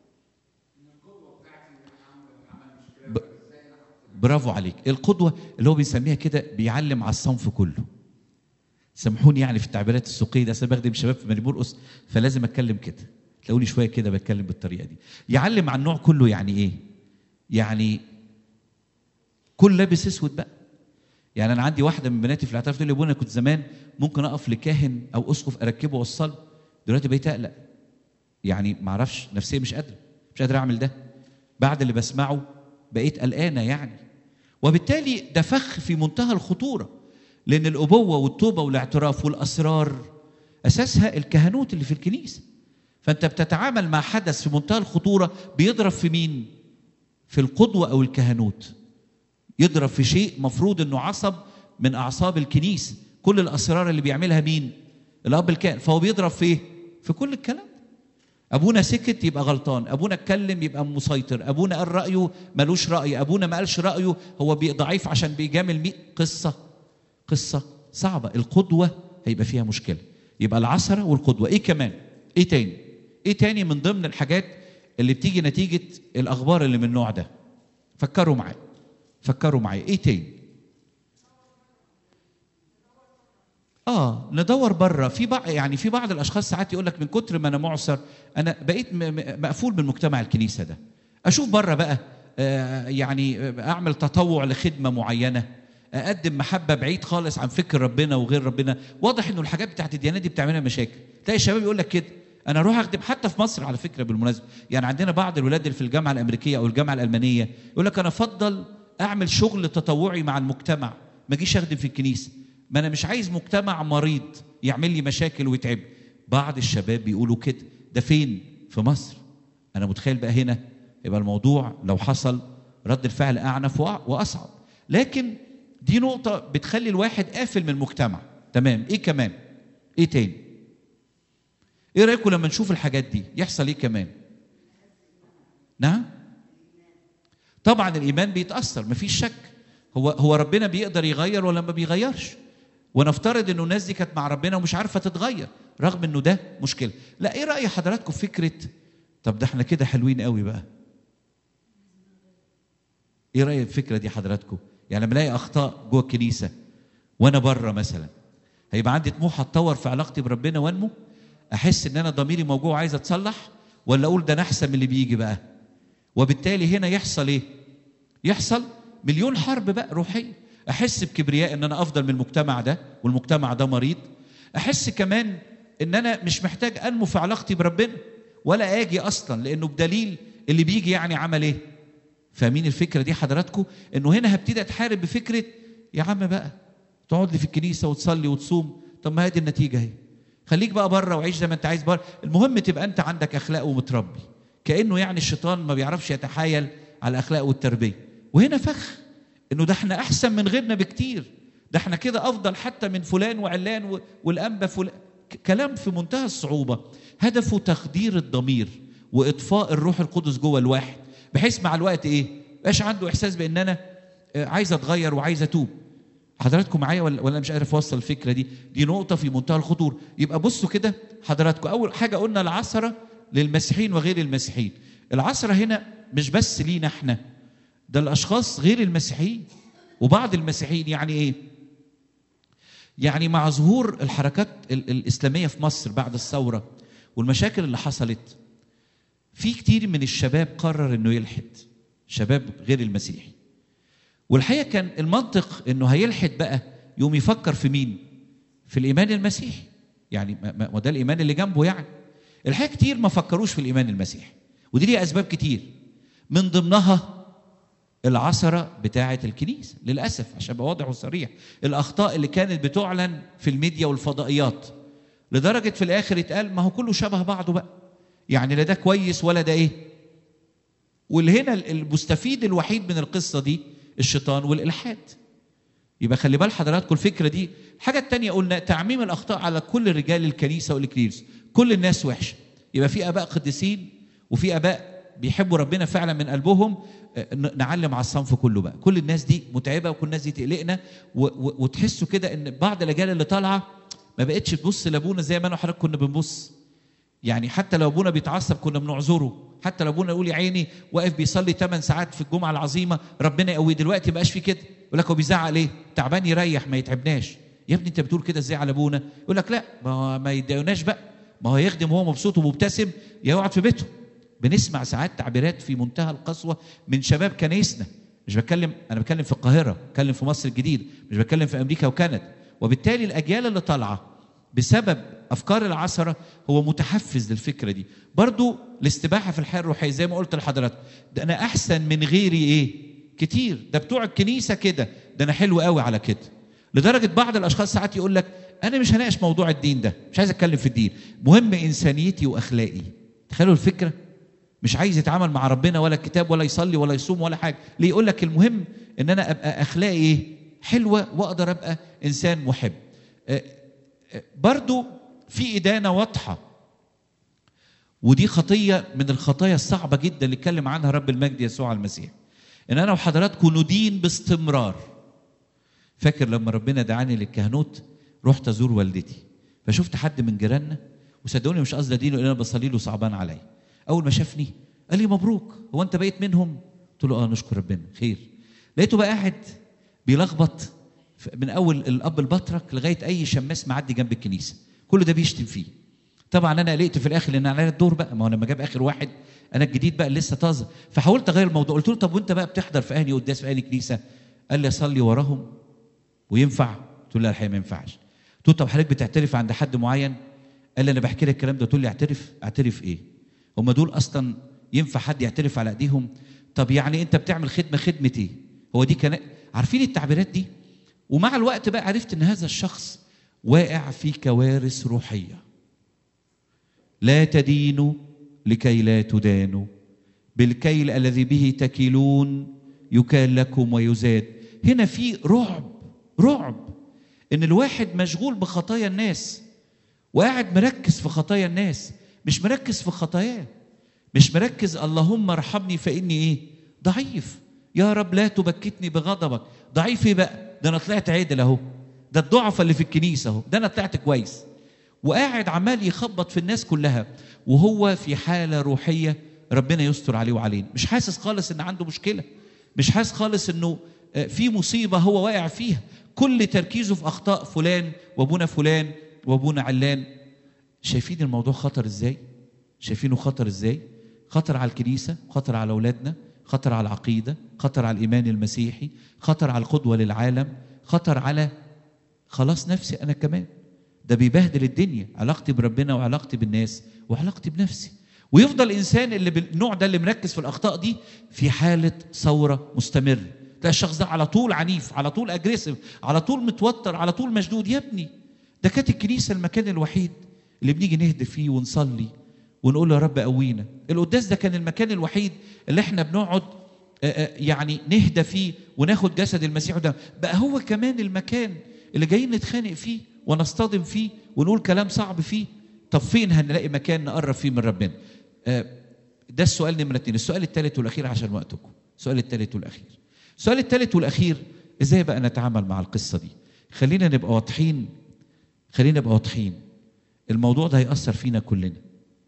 ب- برافو عليك القدوه اللي هو بيسميها كده بيعلم على الصنف كله سامحوني يعني في التعبيرات السوقيه ده أصل أنا بخدم شباب في ماري مرقص فلازم اتكلم كده تلاقوني شويه كده بتكلم بالطريقه دي يعلم على النوع كله يعني ايه يعني كل لابس اسود بقى يعني انا عندي واحده من بناتي في الاعتراف تقول لي يا ابونا كنت زمان ممكن اقف لكاهن او اسقف اركبه واوصله دلوقتي بقيت اقلق يعني ما اعرفش نفسيا مش قادره مش قادره اعمل ده بعد اللي بسمعه بقيت قلقانه يعني وبالتالي ده فخ في منتهى الخطوره لان الابوه والتوبه والاعتراف والاسرار اساسها الكهنوت اللي في الكنيسه فانت بتتعامل مع حدث في منتهى الخطوره بيضرب في مين في القدوه او الكهنوت يضرب في شيء مفروض انه عصب من اعصاب الكنيسه كل الاسرار اللي بيعملها مين الاب الكاهن فهو بيضرب في ايه في كل الكلام ابونا سكت يبقى غلطان ابونا اتكلم يبقى مسيطر ابونا قال رايه ملوش راي ابونا ما قالش رايه هو بي- ضعيف عشان بيجامل مين قصه قصه صعبه القدوه هيبقى فيها مشكله يبقى العثره والقدوه ايه كمان ايه تاني ايه تاني من ضمن الحاجات اللي بتيجي نتيجه الاخبار اللي من النوع ده فكروا معايا فكروا معايا ايه تاني اه ندور بره في بعض يعني في بعض الاشخاص ساعات يقول لك من كتر ما انا معسر انا بقيت م- م- مقفول من مجتمع الكنيسه ده اشوف بره بقى آه يعني اعمل تطوع لخدمه معينه اقدم محبه بعيد خالص عن فكر ربنا وغير ربنا واضح انه الحاجات بتاعت الديانات دي بتعملها مشاكل تلاقي الشباب يقول لك كده انا اروح اخدم حتى في مصر على فكره بالمناسبه يعني عندنا بعض الولاد اللي في الجامعه الامريكيه او الجامعه الالمانيه يقول لك انا افضل اعمل شغل تطوعي مع المجتمع ما اجيش اخدم في الكنيسه ما انا مش عايز مجتمع مريض يعمل لي مشاكل ويتعب بعض الشباب بيقولوا كده ده فين في مصر انا متخيل بقى هنا يبقى الموضوع لو حصل رد الفعل اعنف وأ- واصعب لكن دي نقطه بتخلي الواحد قافل من المجتمع تمام ايه كمان ايه تاني ايه رايكم لما نشوف الحاجات دي يحصل ايه كمان نعم طبعا الايمان بيتاثر مفيش شك هو هو ربنا بيقدر يغير ولا ما بيغيرش ونفترض انه الناس دي كانت مع ربنا ومش عارفه تتغير رغم انه ده مشكله لا ايه راي حضراتكم في فكره طب ده احنا كده حلوين قوي بقى ايه راي الفكره دي حضراتكم يعني لما الاقي اخطاء جوه الكنيسه وانا بره مثلا هيبقى عندي طموح اتطور في علاقتي بربنا وانمو احس ان انا ضميري موجوع وعايز اتصلح ولا اقول ده انا احسن من اللي بيجي بقى وبالتالي هنا يحصل ايه يحصل مليون حرب بقى روحيه احس بكبرياء ان انا افضل من المجتمع ده والمجتمع ده مريض احس كمان ان انا مش محتاج انمو في علاقتي بربنا ولا اجي اصلا لانه بدليل اللي بيجي يعني عمل ايه فاهمين الفكره دي حضراتكم انه هنا هبتدي اتحارب بفكره يا عم بقى تقعد لي في الكنيسه وتصلي وتصوم طب ما هي دي النتيجه اهي خليك بقى بره وعيش زي ما انت عايز بره المهم تبقى انت عندك اخلاق ومتربي كانه يعني الشيطان ما بيعرفش يتحايل على الاخلاق والتربيه وهنا فخ انه ده احنا احسن من غيرنا بكتير ده احنا كده افضل حتى من فلان وعلان و- والانبا فلان ك- كلام في منتهى الصعوبه هدفه تخدير الضمير واطفاء الروح القدس جوه الواحد بحيث مع الوقت ايه بقاش عنده احساس بان انا آه، عايز اتغير وعايز اتوب حضراتكم معايا ولا ولا مش عارف اوصل الفكره دي دي نقطه في منتهى الخطوره يبقى بصوا كده حضراتكم اول حاجه قلنا العثره للمسيحيين وغير المسيحيين العثره هنا مش بس لينا احنا ده الاشخاص غير المسيحيين وبعض المسيحيين يعني ايه يعني مع ظهور الحركات ال- الاسلاميه في مصر بعد الثوره والمشاكل اللي حصلت في كتير من الشباب قرر انه يلحد شباب غير المسيحي والحقيقه كان المنطق انه هيلحد بقى يقوم يفكر في مين في الايمان المسيحي يعني ما ما ده الايمان اللي جنبه يعني الحقيقه كتير ما فكروش في الايمان المسيحي ودي ليها اسباب كتير من ضمنها العثره بتاعه الكنيسه للاسف عشان ابقى واضح وصريح الاخطاء اللي كانت بتعلن في الميديا والفضائيات لدرجه في الاخر يتقال ما هو كله شبه بعضه بقى يعني لا ده كويس ولا ده ايه واللي هنا المستفيد الوحيد من القصه دي الشيطان والالحاد يبقى خلي بال حضراتكم الفكره دي الحاجه الثانيه قلنا تعميم الاخطاء على كل رجال الكنيسه والاكليرس كل الناس وحشه يبقى في اباء قديسين وفي اباء بيحبوا ربنا فعلا من قلبهم نعلم على الصنف كله بقى كل الناس دي متعبه وكل الناس دي تقلقنا و- و- وتحسوا كده ان بعض الاجيال اللي طالعه ما بقتش تبص لابونا زي ما انا وحضرتك كنا بنبص يعني حتى لو ابونا بيتعصب كنا بنعذره حتى لو ابونا يقول يا عيني واقف بيصلي 8 ساعات في الجمعه العظيمه ربنا يقويه دلوقتي ما بقاش في كده يقول لك هو بيزعق ليه تعبان يريح ما يتعبناش يا ابني انت بتقول كده ازاي على ابونا يقول لك لا ما هو ما يتضايقوناش بقى ما هو يخدم وهو مبسوط ومبتسم يقعد في بيته بنسمع ساعات تعبيرات في منتهى القسوه من شباب كنايسنا مش بتكلم انا بتكلم في القاهره بتكلم في مصر الجديد مش بتكلم في امريكا وكندا وبالتالي الاجيال اللي طالعه بسبب افكار العثره هو متحفز للفكره دي برضو الاستباحه في الحياه الروحيه زي ما قلت لحضرتك ده انا احسن من غيري ايه كتير ده بتوع الكنيسه كده ده انا حلو قوي على كده لدرجه بعض الاشخاص ساعات يقول لك انا مش هناقش موضوع الدين ده مش عايز اتكلم في الدين مهم انسانيتي واخلاقي تخيلوا الفكره مش عايز يتعامل مع ربنا ولا الكتاب ولا يصلي ولا يصوم ولا حاجه ليه يقول لك المهم ان انا ابقى اخلاقي ايه حلوه واقدر ابقى انسان محب آه، آه، برضو في ادانه واضحه ودي خطيه من الخطايا الصعبه جدا اللي اتكلم عنها رب المجد يسوع المسيح ان انا وحضراتكم ندين باستمرار فاكر لما ربنا دعاني للكهنوت رحت ازور والدتي فشفت حد من جيراننا وصدقوني مش قصدي ادينه لان انا بصلي له صعبان عليا اول ما شافني قال لي مبروك هو انت بقيت منهم قلت له اه نشكر ربنا خير لقيته بقى قاعد بيلخبط ف- من اول الاب البطرك لغايه اي شماس معدي جنب الكنيسه كل ده بيشتم فيه طبعا انا قلقت في الاخر لان عليا الدور بقى ما هو لما جاب اخر واحد انا الجديد بقى اللي لسه طازه فحاولت اغير الموضوع قلت له طب وانت بقى بتحضر في اهلي قداس في اهلي كنيسه قال لي اصلي وراهم وينفع قلت له لا الحقيقه ما ينفعش قلت له طب حضرتك بتعترف عند حد معين قال لي انا بحكي لك الكلام ده تقول لي اعترف اعترف ايه هم دول اصلا ينفع حد يعترف على ايديهم طب يعني انت بتعمل خدمه خدمه ايه هو دي كان عارفين التعبيرات دي ومع الوقت بقى عرفت ان هذا الشخص واقع في كوارث روحيه لا تدينوا لكي لا تدانوا بالكيل الذي به تكيلون يكال لكم ويزاد هنا في رعب رعب ان الواحد مشغول بخطايا الناس وقاعد مركز في خطايا الناس مش مركز في خطاياه مش مركز اللهم ارحمني فاني ايه ضعيف يا رب لا تبكتني بغضبك ضعيف ايه بقى ده انا طلعت عدل اهو ده الضعفاء اللي في الكنيسه اهو ده انا طلعت كويس وقاعد عمال يخبط في الناس كلها وهو في حاله روحيه ربنا يستر عليه وعلينا مش حاسس خالص ان عنده مشكله مش حاسس خالص انه آه، في مصيبه هو واقع فيها كل تركيزه في اخطاء فلان وابونا فلان وابونا علان شايفين الموضوع خطر ازاي شايفينه خطر ازاي خطر على الكنيسه خطر على اولادنا خطر على العقيده خطر على الايمان المسيحي خطر على القدوه للعالم خطر على خلاص نفسي انا كمان ده بيبهدل الدنيا علاقتي بربنا وعلاقتي بالناس وعلاقتي بنفسي ويفضل الانسان اللي بالنوع ده اللي مركز في الاخطاء دي في حاله ثوره مستمره تلاقي الشخص ده على طول عنيف على طول اجريسيف على طول متوتر على طول مشدود يا ابني ده كانت الكنيسه المكان الوحيد اللي بنيجي نهدى فيه ونصلي ونقول له يا رب قوينا القداس ده كان المكان الوحيد اللي احنا بنقعد آه، آه، يعني نهدى فيه وناخد جسد المسيح ده بقى هو كمان المكان اللي جايين نتخانق فيه ونصطدم فيه ونقول كلام صعب فيه طب فين هنلاقي مكان نقرب فيه من ربنا آه، ده السؤال نمرة اتنين السؤال الثالث والأخير عشان وقتكم السؤال الثالث والأخير السؤال الثالث والأخير إزاي بقى نتعامل مع القصة دي خلينا نبقى واضحين خلينا نبقى واضحين الموضوع ده هيأثر فينا كلنا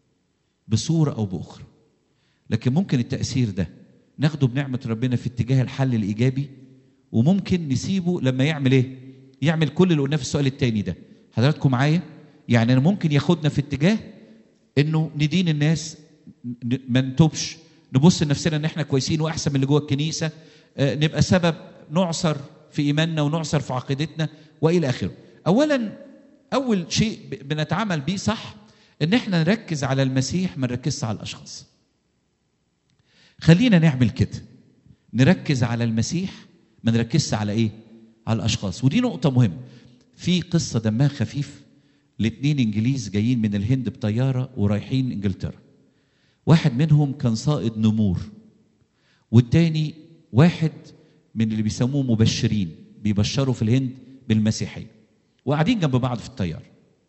بصورة أو بأخرى لكن ممكن التأثير ده ناخده بنعمة ربنا في اتجاه الحل الإيجابي وممكن نسيبه لما يعمل إيه؟ يعمل كل اللي قلناه في السؤال التاني ده حضراتكم معايا؟ يعني أنا ممكن ياخدنا في اتجاه إنه ندين الناس ن- ما نتوبش نبص لنفسنا إن إحنا كويسين وأحسن من اللي جوه الكنيسة آه، نبقى سبب نعصر في ايماننا ونعصر في عقيدتنا والى اخره اولا اول شيء ب- بنتعامل بيه صح ان احنا نركز على المسيح ما نركزش على الاشخاص خلينا نعمل كده نركز على المسيح ما نركزش على ايه على الاشخاص ودي نقطه مهمه في قصه دمها خفيف لاتنين انجليز جايين من الهند بطياره ورايحين انجلترا واحد منهم كان صائد نمور والتاني واحد من اللي بيسموه مبشرين بيبشروا في الهند بالمسيحيه وقاعدين جنب بعض في الطياره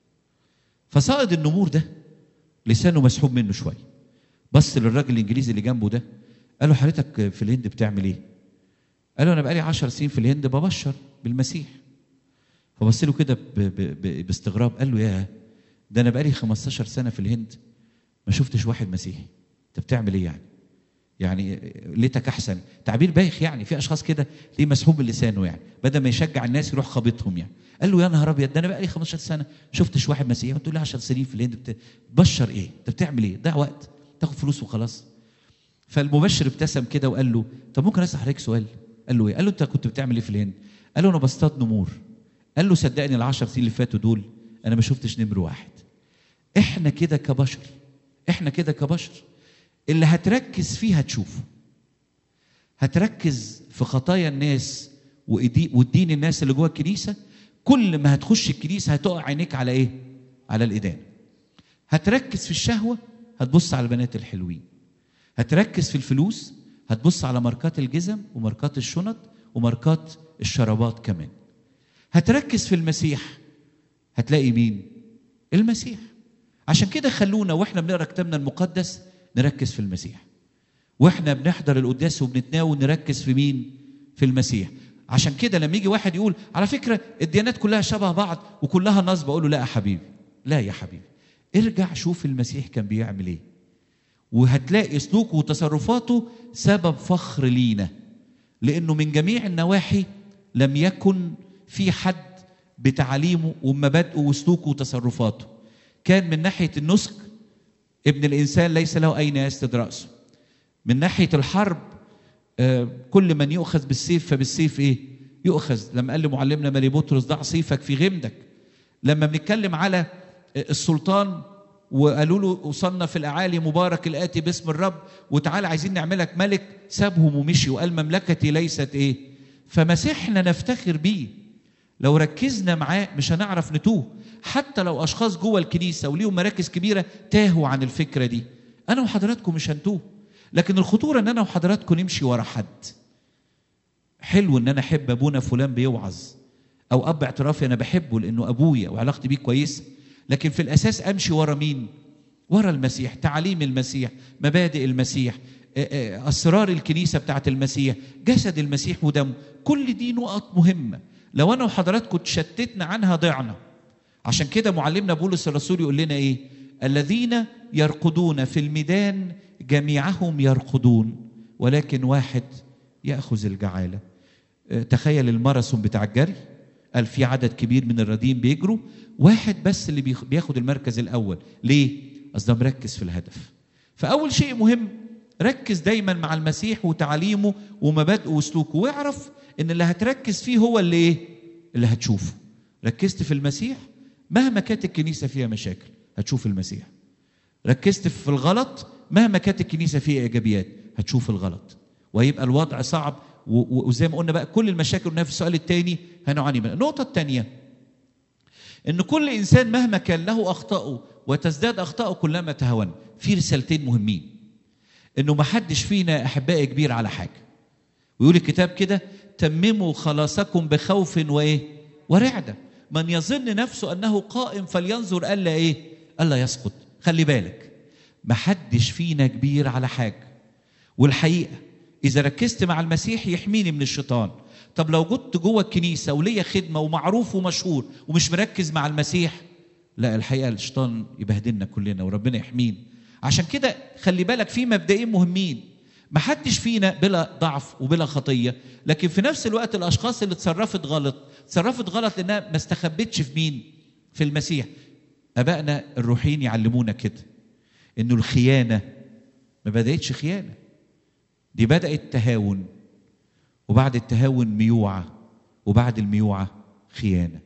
فصائد النمور ده لسانه مسحوب منه شويه بص للراجل الانجليزي اللي جنبه ده قال له حضرتك في الهند بتعمل ايه؟ قال له انا بقالي 10 سنين في الهند ببشر بالمسيح فبص له كده ب- ب- ب- باستغراب قال له يا ده انا بقالي 15 سنه في الهند ما شفتش واحد مسيحي انت بتعمل ايه يعني؟ يعني ليتك احسن تعبير بايخ يعني في اشخاص كده ليه مسحوب من لسانه يعني بدل ما يشجع الناس يروح خابطهم يعني قال له يا نهار ابيض ده انا بقالي 15 سنه شفتش واحد مسيحي وانت لي 10 سنين في الهند بت- بتبشر ايه؟ انت بتعمل ايه؟ ضيع وقت تاخد فلوس وخلاص فالمبشر ابتسم كده وقال له طب ممكن اسال حضرتك سؤال؟ قال له ايه؟ قال له انت كنت بتعمل ايه في الهند؟ قال له انا بصطاد نمور قال له صدقني العشر سنين اللي فاتوا دول انا ما شفتش نمر واحد احنا كده كبشر احنا كده كبشر اللي هتركز فيه هتشوفه هتركز في خطايا الناس وإدي- والدين الناس اللي جوه الكنيسه كل ما هتخش الكنيسه هتقع عينيك على ايه؟ على الايدان هتركز في الشهوه هتبص على البنات الحلوين هتركز في الفلوس هتبص على ماركات الجزم وماركات الشنط وماركات الشرابات كمان هتركز في المسيح هتلاقي مين المسيح عشان كده خلونا واحنا بنقرا كتابنا المقدس نركز في المسيح واحنا بنحضر القداس وبنتناول نركز في مين في المسيح عشان كده لما يجي واحد يقول على فكره الديانات كلها شبه بعض وكلها نصب اقول له لا يا حبيبي لا يا حبيبي ارجع شوف المسيح كان بيعمل ايه وهتلاقي سلوكه وتصرفاته سبب فخر لينا لانه من جميع النواحي لم يكن في حد بتعاليمه ومبادئه وسلوكه وتصرفاته كان من ناحيه النسك ابن الانسان ليس له اين يسند راسه من ناحيه الحرب آه، كل من يؤخذ بالسيف فبالسيف ايه يؤخذ لما قال لمعلمنا ماري بطرس ضع سيفك في غمدك لما بنتكلم على آه، السلطان وقالوا له وصلنا في الاعالي مبارك الاتي باسم الرب وتعالى عايزين نعملك ملك سابهم ومشي وقال مملكتي ليست ايه فمسيحنا نفتخر بيه لو ركزنا معاه مش هنعرف نتوه حتى لو اشخاص جوه الكنيسه وليهم مراكز كبيره تاهوا عن الفكره دي انا وحضراتكم مش هنتوه لكن الخطوره ان انا وحضراتكم نمشي ورا حد حلو ان انا احب ابونا فلان بيوعظ او اب اعترافي انا بحبه لانه ابويا وعلاقتي بيه كويسه لكن في الاساس امشي ورا مين ورا المسيح تعاليم المسيح مبادئ المسيح آه، آه، اسرار الكنيسه بتاعت المسيح جسد المسيح ودمه كل دي نقط مهمه لو انا وحضراتكم تشتتنا عنها ضعنا عشان كده معلمنا بولس الرسول يقول لنا ايه الذين يرقدون في الميدان جميعهم يرقدون ولكن واحد ياخذ الجعاله آه، تخيل الماراثون بتاع الجري قال في عدد كبير من الرياضيين بيجروا واحد بس اللي بيخ- بياخد المركز الاول ليه اصل ده مركز في الهدف فاول شيء مهم ركز دايما مع المسيح وتعاليمه ومبادئه وسلوكه واعرف ان اللي هتركز فيه هو اللي ايه اللي هتشوفه ركزت في المسيح مهما كانت الكنيسه فيها مشاكل هتشوف المسيح ركزت في الغلط مهما كانت الكنيسه فيها ايجابيات هتشوف الغلط وهيبقى الوضع صعب و- و- وزي ما قلنا بقى كل المشاكل قلناها في السؤال الثاني هنعاني منها النقطه الثانيه ان كل انسان مهما كان له اخطائه وتزداد اخطائه كلما تهون في رسالتين مهمين انه ما حدش فينا احبائي كبير على حاجه ويقول الكتاب كده تمموا خلاصكم بخوف وايه ورعده من يظن نفسه انه قائم فلينظر الا ايه الا يسقط خلي بالك ما حدش فينا كبير على حاجه والحقيقه اذا ركزت مع المسيح يحميني من الشيطان طب لو كنت جوه الكنيسه وليا خدمه ومعروف ومشهور ومش مركز مع المسيح لا الحقيقه الشيطان يبهدلنا كلنا وربنا يحمينا عشان كده خلي بالك في مبدئين مهمين ما حدش فينا بلا ضعف وبلا خطيه لكن في نفس الوقت الاشخاص اللي اتصرفت غلط اتصرفت غلط لانها ما استخبتش في مين في المسيح ابائنا الروحيين يعلمونا كده انه الخيانه ما بداتش خيانه دي بدات تهاون وبعد التهاون ميوعة وبعد الميوعة خيانة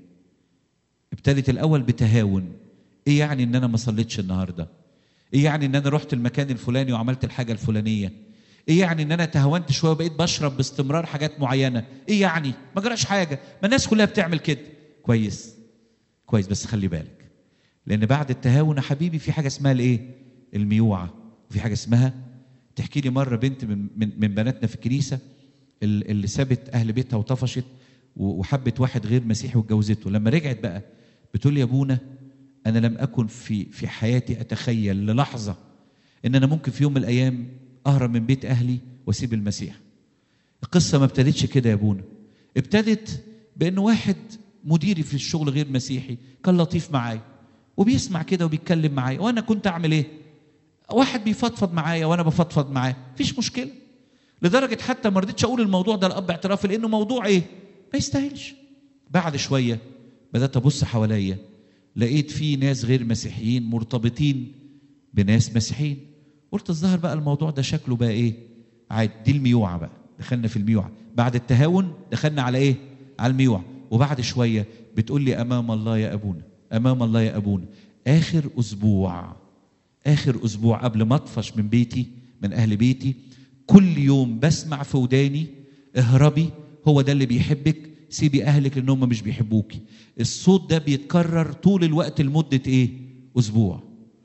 ابتدت الأول بتهاون إيه يعني إن أنا ما صليتش النهاردة إيه يعني إن أنا رحت المكان الفلاني وعملت الحاجة الفلانية إيه يعني إن أنا تهاونت شوية وبقيت بشرب باستمرار حاجات معينة إيه يعني ما جراش حاجة ما الناس كلها بتعمل كده كويس كويس بس خلي بالك لأن بعد التهاون يا حبيبي في حاجة اسمها الإيه الميوعة وفي حاجة اسمها تحكي لي مرة بنت من, من, من بناتنا في الكنيسة اللي سابت أهل بيتها وطفشت وحبت واحد غير مسيحي واتجوزته لما رجعت بقى بتقول لي يا ابونا انا لم اكن في في حياتي اتخيل للحظه ان انا ممكن في يوم من الايام اهرب من بيت اهلي واسيب المسيح القصه ما ابتدتش كده يا ابونا ابتدت بان واحد مديري في الشغل غير مسيحي كان لطيف معايا وبيسمع كده وبيتكلم معايا وانا كنت اعمل ايه واحد بيفضفض معايا وانا بفضفض معاه مفيش مشكله لدرجه حتى ما رضيتش اقول الموضوع ده لاب اعتراف لانه موضوع ايه ما يستاهلش بعد شويه بدات ابص حواليا لقيت في ناس غير مسيحيين مرتبطين بناس مسيحيين قلت الظاهر بقى الموضوع ده شكله بقى ايه عادي دي الميوعه بقى دخلنا في الميوعه بعد التهاون دخلنا على ايه على الميوعه وبعد شويه بتقول لي امام الله يا ابونا امام الله يا ابونا اخر اسبوع اخر اسبوع قبل ما اطفش من بيتي من اهل بيتي كل يوم بسمع في وداني اهربي هو ده اللي بيحبك سيبي اهلك لان هم مش بيحبوكي الصوت ده بيتكرر طول الوقت لمده ايه اسبوع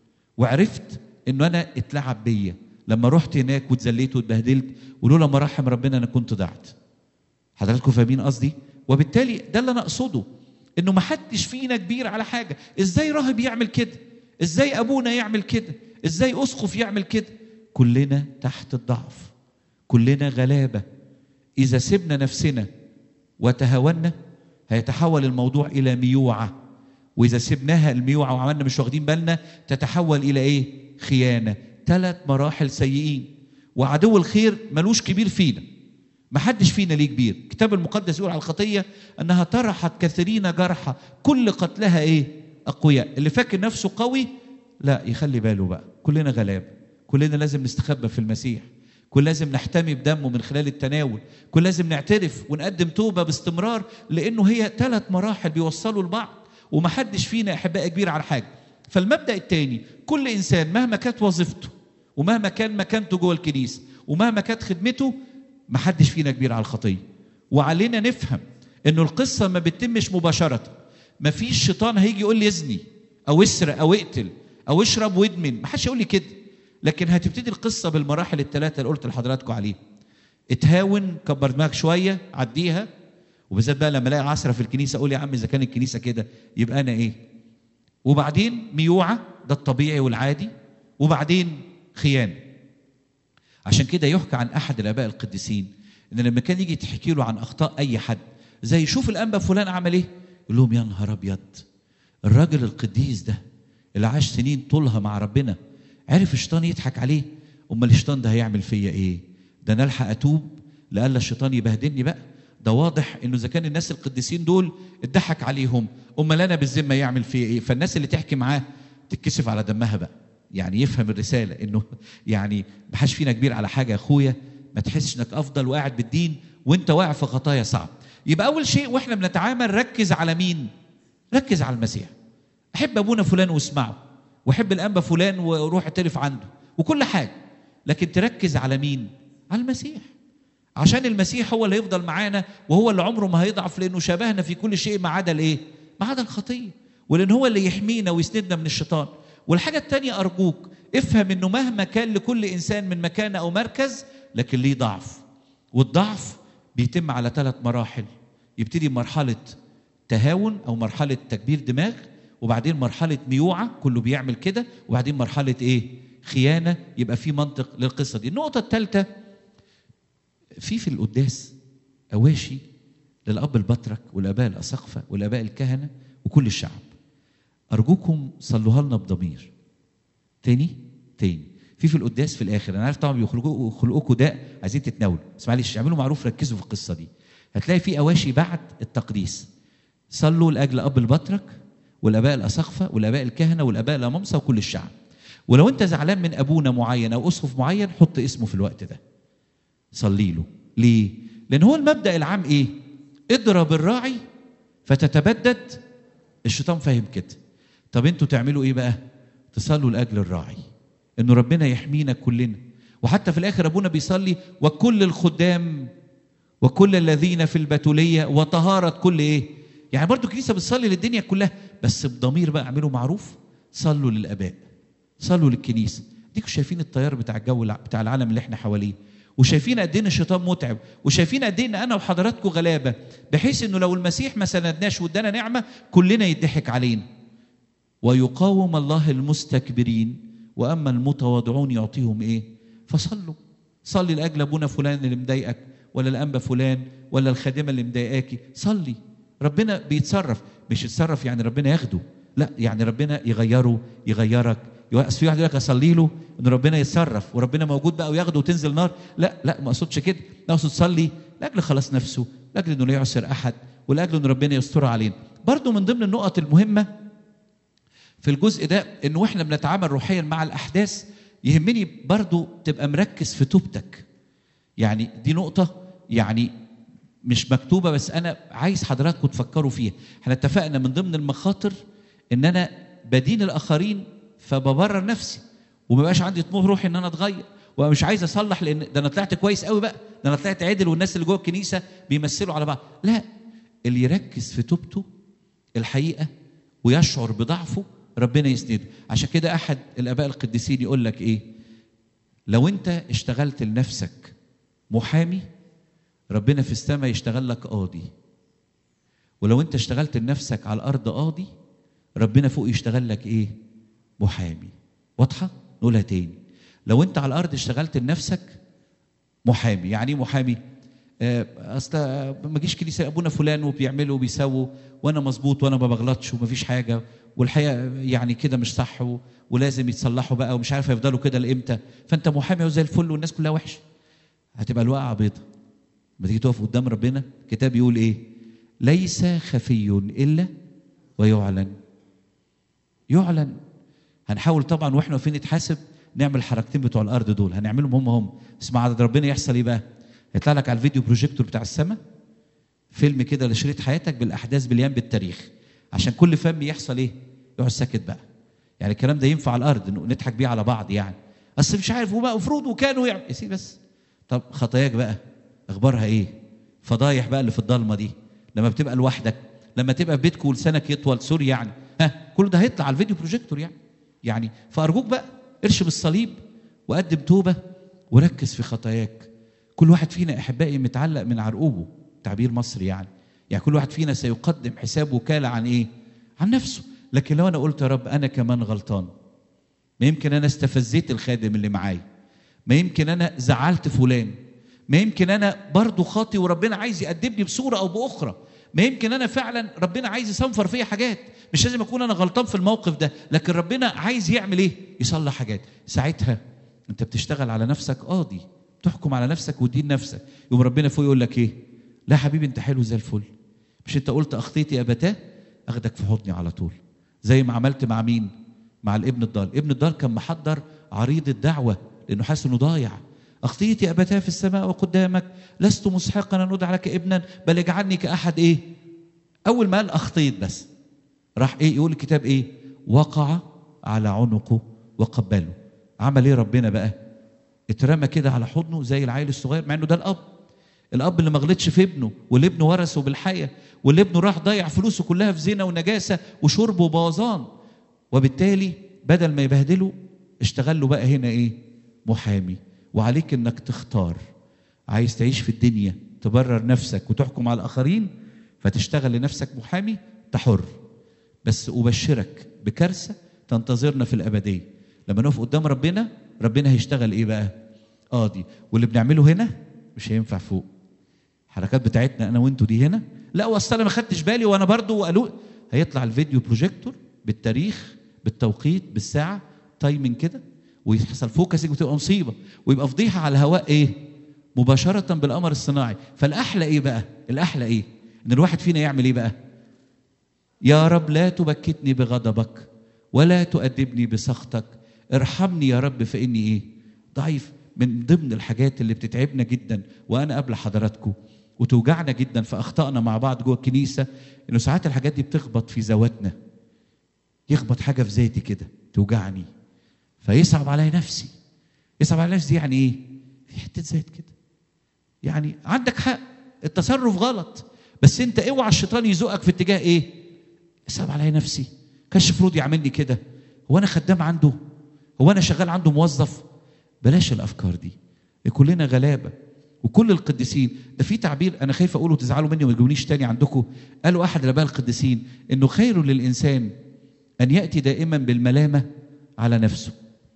وعرفت انه انا اتلعب بيا لما رحت هناك واتذليت واتبهدلت ولولا مراحم ربنا انا كنت ضعت حضراتكم فاهمين قصدي وبالتالي ده اللي انا اقصده انه ما حدش فينا كبير على حاجه ازاي راهب يعمل كده ازاي ابونا يعمل كده ازاي اسقف يعمل كده كلنا تحت الضعف كلنا غلابه اذا سبنا نفسنا وتهاونا هيتحول الموضوع الى ميوعه واذا سبناها الميوعه وعملنا مش واخدين بالنا تتحول الى ايه خيانه ثلاث مراحل سيئين وعدو الخير ملوش كبير فينا ما حدش فينا ليه كبير الكتاب المقدس يقول على الخطيه انها طرحت كثيرين جرحى كل قتلها ايه اقوياء اللي فاكر نفسه قوي لا يخلي باله بقى كلنا غلاب كلنا لازم نستخبى في المسيح كل لازم نحتمي بدمه من خلال التناول كل لازم نعترف ونقدم توبة باستمرار لأنه هي ثلاث مراحل بيوصلوا لبعض ومحدش فينا أحباء كبير على حاجة فالمبدأ الثاني كل إنسان مهما كانت وظيفته ومهما كان مكانته جوه الكنيسة ومهما كانت خدمته محدش فينا كبير على الخطية وعلينا نفهم انه القصة ما بتتمش مباشرة ما فيش شيطان هيجي يقول لي اذني او اسرق او اقتل او اشرب وادمن ما حدش يقول لي كده لكن هتبتدي القصة بالمراحل الثلاثة اللي قلت لحضراتكم عليها اتهاون كبر دماغك شوية عديها وبالذات بقى لما الاقي عصرة في الكنيسة اقول يا عم اذا كان الكنيسة كده يبقى انا ايه وبعدين ميوعة ده الطبيعي والعادي وبعدين خيانة عشان كده يحكى عن احد الاباء القديسين ان لما كان يجي تحكي له عن اخطاء اي حد زي شوف الانبا فلان عمل ايه يقول لهم يا نهار ابيض الراجل القديس ده اللي عاش سنين طولها مع ربنا عرف الشيطان يضحك عليه امال الشيطان ده هيعمل فيا ايه ده انا الحق اتوب لألا الشيطان يبهدلني بقى ده واضح انه اذا كان الناس القديسين دول اتضحك عليهم امال انا بالذمه يعمل فيا ايه فالناس اللي تحكي معاه تتكسف على دمها بقى يعني يفهم الرساله انه يعني ما حدش فينا كبير على حاجه يا اخويا ما تحسش انك افضل وقاعد بالدين وانت واقع في خطايا صعب يبقى اول شيء واحنا بنتعامل ركز على مين ركز على المسيح احب ابونا فلان واسمعه واحب الانبا فلان واروح اعترف عنده وكل حاجه لكن تركز على مين على المسيح عشان المسيح هو اللي هيفضل معانا وهو اللي عمره ما هيضعف لانه شبهنا في كل شيء ما عدا الايه ما عدا الخطيه ولان هو اللي يحمينا ويسندنا من الشيطان والحاجه الثانيه ارجوك افهم انه مهما كان لكل انسان من مكان او مركز لكن ليه ضعف والضعف بيتم على ثلاث مراحل يبتدي مرحله تهاون او مرحله تكبير دماغ وبعدين مرحله ميوعه كله بيعمل كده وبعدين مرحله ايه خيانه يبقى في منطق للقصه دي النقطه الثالثه في في القداس اواشي للاب البطرك والاباء الاساقفه والاباء الكهنه وكل الشعب ارجوكم صلوها لنا بضمير تاني تاني في في القداس في الاخر انا عارف طبعا بيخلقوا يخلقوكوا داء عايزين تتناولوا بس معلش اعملوا معروف ركزوا في القصه دي هتلاقي في اواشي بعد التقديس صلوا لاجل اب البطرك والاباء الاساقفه والاباء الكهنه والاباء الامامسه وكل الشعب ولو انت زعلان من ابونا معين او اسقف معين حط اسمه في الوقت ده صلي له ليه لان هو المبدا العام ايه اضرب الراعي فتتبدد الشيطان فاهم كده طب انتوا تعملوا ايه بقى تصلوا لاجل الراعي انه ربنا يحمينا كلنا وحتى في الاخر ابونا بيصلي وكل الخدام وكل الذين في البتوليه وطهاره كل ايه يعني برضو الكنيسه بتصلي للدنيا كلها بس بضمير بقى اعملوا معروف صلوا للاباء صلوا للكنيسه ديكوا شايفين التيار بتاع الجو الع- بتاع العالم اللي احنا حواليه وشايفين قد ايه إن الشيطان متعب وشايفين قد ايه ان انا وحضراتكم غلابه بحيث انه لو المسيح ما سندناش وادانا نعمه كلنا يضحك علينا ويقاوم الله المستكبرين واما المتواضعون يعطيهم ايه فصلوا صلي لاجل ابونا فلان اللي مضايقك ولا الانبا فلان ولا الخادمه اللي مضايقاكي صلي ربنا بيتصرف مش يتصرف يعني ربنا ياخده لا يعني ربنا يغيره يغيرك أصل في واحد يقول لك اصلي له ان ربنا يتصرف وربنا موجود بقى وياخده وتنزل نار لا لا ما اقصدش كده لا اقصد صلي لاجل خلاص نفسه لاجل انه لا يعسر احد ولاجل ان ربنا يستر علينا برضو من ضمن النقط المهمه في الجزء ده انه احنا بنتعامل روحيا مع الاحداث يهمني برضو تبقى مركز في توبتك يعني دي نقطه يعني مش مكتوبه بس انا عايز حضراتكم تفكروا فيها احنا اتفقنا من ضمن المخاطر ان انا بدين الاخرين فببرر نفسي وما بقاش عندي طموح روحي ان انا اتغير ومش عايز اصلح لان ده انا طلعت كويس قوي بقى ده انا طلعت عدل والناس اللي جوه الكنيسه بيمثلوا على بعض لا اللي يركز في توبته الحقيقه ويشعر بضعفه ربنا يسنده عشان كده احد الاباء القديسين يقول لك ايه لو انت اشتغلت لنفسك محامي ربنا في السماء يشتغل لك قاضي ولو انت اشتغلت لنفسك على الارض قاضي ربنا فوق يشتغل لك ايه محامي واضحه نقولها تاني لو انت على الارض اشتغلت لنفسك محامي يعني ايه محامي آه، اصل ما جيش كنيسه ابونا فلان وبيعملوا وبيسووا وانا مظبوط وانا ما بغلطش ومفيش حاجه والحقيقه يعني كده مش صح و- ولازم يتصلحوا بقى ومش عارف هيفضلوا كده لامتى فانت محامي وزي الفل والناس كلها وحشه هتبقى الواقعه بيضه لما تيجي تقف قدام ربنا الكتاب يقول ايه ليس خفي الا ويعلن يعلن هنحاول طبعا واحنا واقفين نتحاسب نعمل الحركتين بتوع الارض دول هنعملهم هم هم اسمع عدد ربنا يحصل ايه بقى هيطلع لك على الفيديو بروجيكتور بتاع السماء فيلم كده لشريط حياتك بالاحداث باليوم بالتاريخ عشان كل فم يحصل ايه يقعد ساكت بقى يعني الكلام ده ينفع على الارض انه نضحك بيه على بعض يعني اصل مش عارف وبقى مفروض وكانوا يعمل يا سيدي بس طب خطاياك بقى اخبارها ايه فضايح بقى اللي في الضلمه دي لما بتبقى لوحدك لما تبقى في بيتك ولسانك يطول سوري يعني ها كل ده هيطلع على الفيديو بروجيكتور يعني يعني فارجوك بقى ارشم الصليب وقدم توبه وركز في خطاياك كل واحد فينا احبائي متعلق من عرقوبه تعبير مصري يعني يعني كل واحد فينا سيقدم حساب وكاله عن ايه عن نفسه لكن لو انا قلت يا رب انا كمان غلطان ما يمكن انا استفزيت الخادم اللي معايا ما يمكن انا زعلت فلان ما يمكن انا برضو خاطي وربنا عايز يقدمني بصوره او باخرى ما يمكن انا فعلا ربنا عايز يصنفر فيا حاجات مش لازم اكون انا غلطان في الموقف ده لكن ربنا عايز يعمل ايه يصلح حاجات ساعتها انت بتشتغل على نفسك قاضي تحكم على نفسك وتدين نفسك يوم ربنا فوق يقول لك ايه لا حبيبي انت حلو زي الفل مش انت قلت اخطيتي يا ابتاه اخدك في حضني على طول زي ما عملت مع مين مع الابن الضال ابن الضال كان محضر عريض الدعوه لانه حاسس انه ضايع اخطيتي يا ابتاه في السماء وقدامك لست مسحقا ان ادعى لك ابنا بل اجعلني كاحد ايه اول ما قال اخطيت بس راح ايه يقول الكتاب ايه وقع على عنقه وقبله عمل ايه ربنا بقى اترمى كده على حضنه زي العيل الصغير مع انه ده الاب الاب اللي ما غلطش في ابنه واللي ابنه ورثه بالحياه واللي ابنه راح ضيع فلوسه كلها في زنا ونجاسه وشرب وبوظان وبالتالي بدل ما يبهدله اشتغل له بقى هنا ايه محامي وعليك انك تختار عايز تعيش في الدنيا تبرر نفسك وتحكم على الاخرين فتشتغل لنفسك محامي تحر بس ابشرك بكارثه تنتظرنا في الابديه لما نقف قدام ربنا ربنا هيشتغل ايه بقى قاضي واللي بنعمله هنا مش هينفع فوق الحركات بتاعتنا انا وانتوا دي هنا لا واصل انا ما خدتش بالي وانا برضو وقالوا هيطلع الفيديو بروجيكتور بالتاريخ بالتوقيت بالساعه تايمنج كده ويحصل فوكسنج وتبقى مصيبه ويبقى فضيحه على الهواء ايه مباشره بالقمر الصناعي فالاحلى ايه بقى الاحلى ايه ان الواحد فينا يعمل ايه بقى يا رب لا تبكتني بغضبك ولا تؤدبني بسخطك ارحمني يا رب فاني ايه ضعيف من ضمن الحاجات اللي بتتعبنا جدا وانا قبل حضراتكم وتوجعنا جدا في اخطائنا مع بعض جوه الكنيسه انه ساعات الحاجات دي بتخبط في ذواتنا يخبط حاجه في ذاتي كده توجعني فيصعب عليا نفسي يصعب على نفسي دي يعني ايه؟ في حته ذات كده يعني عندك حق التصرف غلط بس انت اوعى الشيطان يزقك في اتجاه ايه؟ يصعب عليا نفسي كانش المفروض يعملني كده هو انا خدام عنده هو انا شغال عنده موظف بلاش الافكار دي كلنا غلابه وكل القديسين ده في تعبير انا خايف اقوله تزعلوا مني وما تجونيش تاني عندكم قالوا احد الاباء القديسين انه خير للانسان ان ياتي دائما بالملامه على نفسه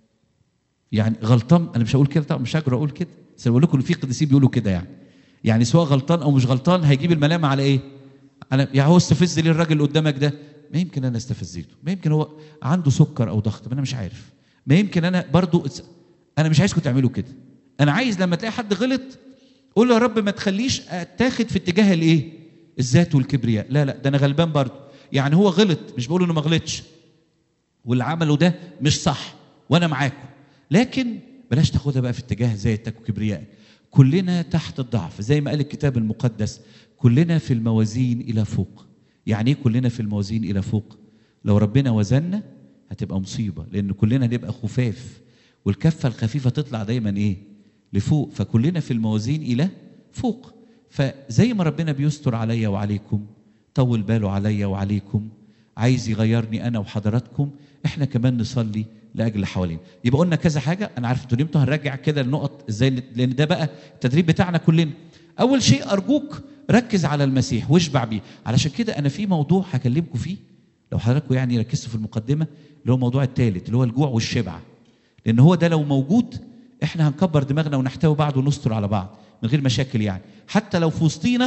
يعني غلطان انا مش هقول كده طبعا مش هاجر اقول كده بس بقول لكم ان في قديسين بيقولوا كده يعني يعني سواء غلطان او مش غلطان هيجيب الملامه على ايه؟ على يعني هو استفز ليه الراجل اللي قدامك ده؟ ما يمكن انا استفزيته، ما يمكن هو عنده سكر او ضغط ما انا مش عارف، ما يمكن انا برضو انا مش عايزكم تعملوا كده، انا عايز لما تلاقي حد غلط قول له يا رب ما تخليش اتاخد في اتجاه الايه؟ الذات والكبرياء، لا لا ده انا غلبان برضو، يعني هو غلط مش بقول انه ما غلطش واللي عمله ده مش صح وانا معاكم لكن بلاش تاخدها بقى في اتجاه ذاتك وكبريائك كلنا تحت الضعف زي ما قال الكتاب المقدس كلنا في الموازين الى فوق يعني ايه كلنا في الموازين الى فوق لو ربنا وزننا هتبقى مصيبه لان كلنا هنبقى خفاف والكفه الخفيفه تطلع دايما ايه لفوق فكلنا في الموازين الى فوق فزي ما ربنا بيستر عليا وعليكم طول باله عليا وعليكم عايز يغيرني انا وحضراتكم احنا كمان نصلي لاجل اللي حوالينا يبقى قلنا كذا حاجه انا عارف انتوا نمتوا هنرجع كده النقط ازاي لان ده بقى التدريب بتاعنا كلنا اول شيء ارجوك ركز على المسيح واشبع بيه علشان كده انا في موضوع هكلمكم فيه لو حضراتكم يعني ركزتوا في المقدمه اللي هو الموضوع الثالث اللي هو الجوع والشبع لان هو ده لو موجود احنا هنكبر دماغنا ونحتوي بعض ونستر على بعض من غير مشاكل يعني حتى لو في وسطينا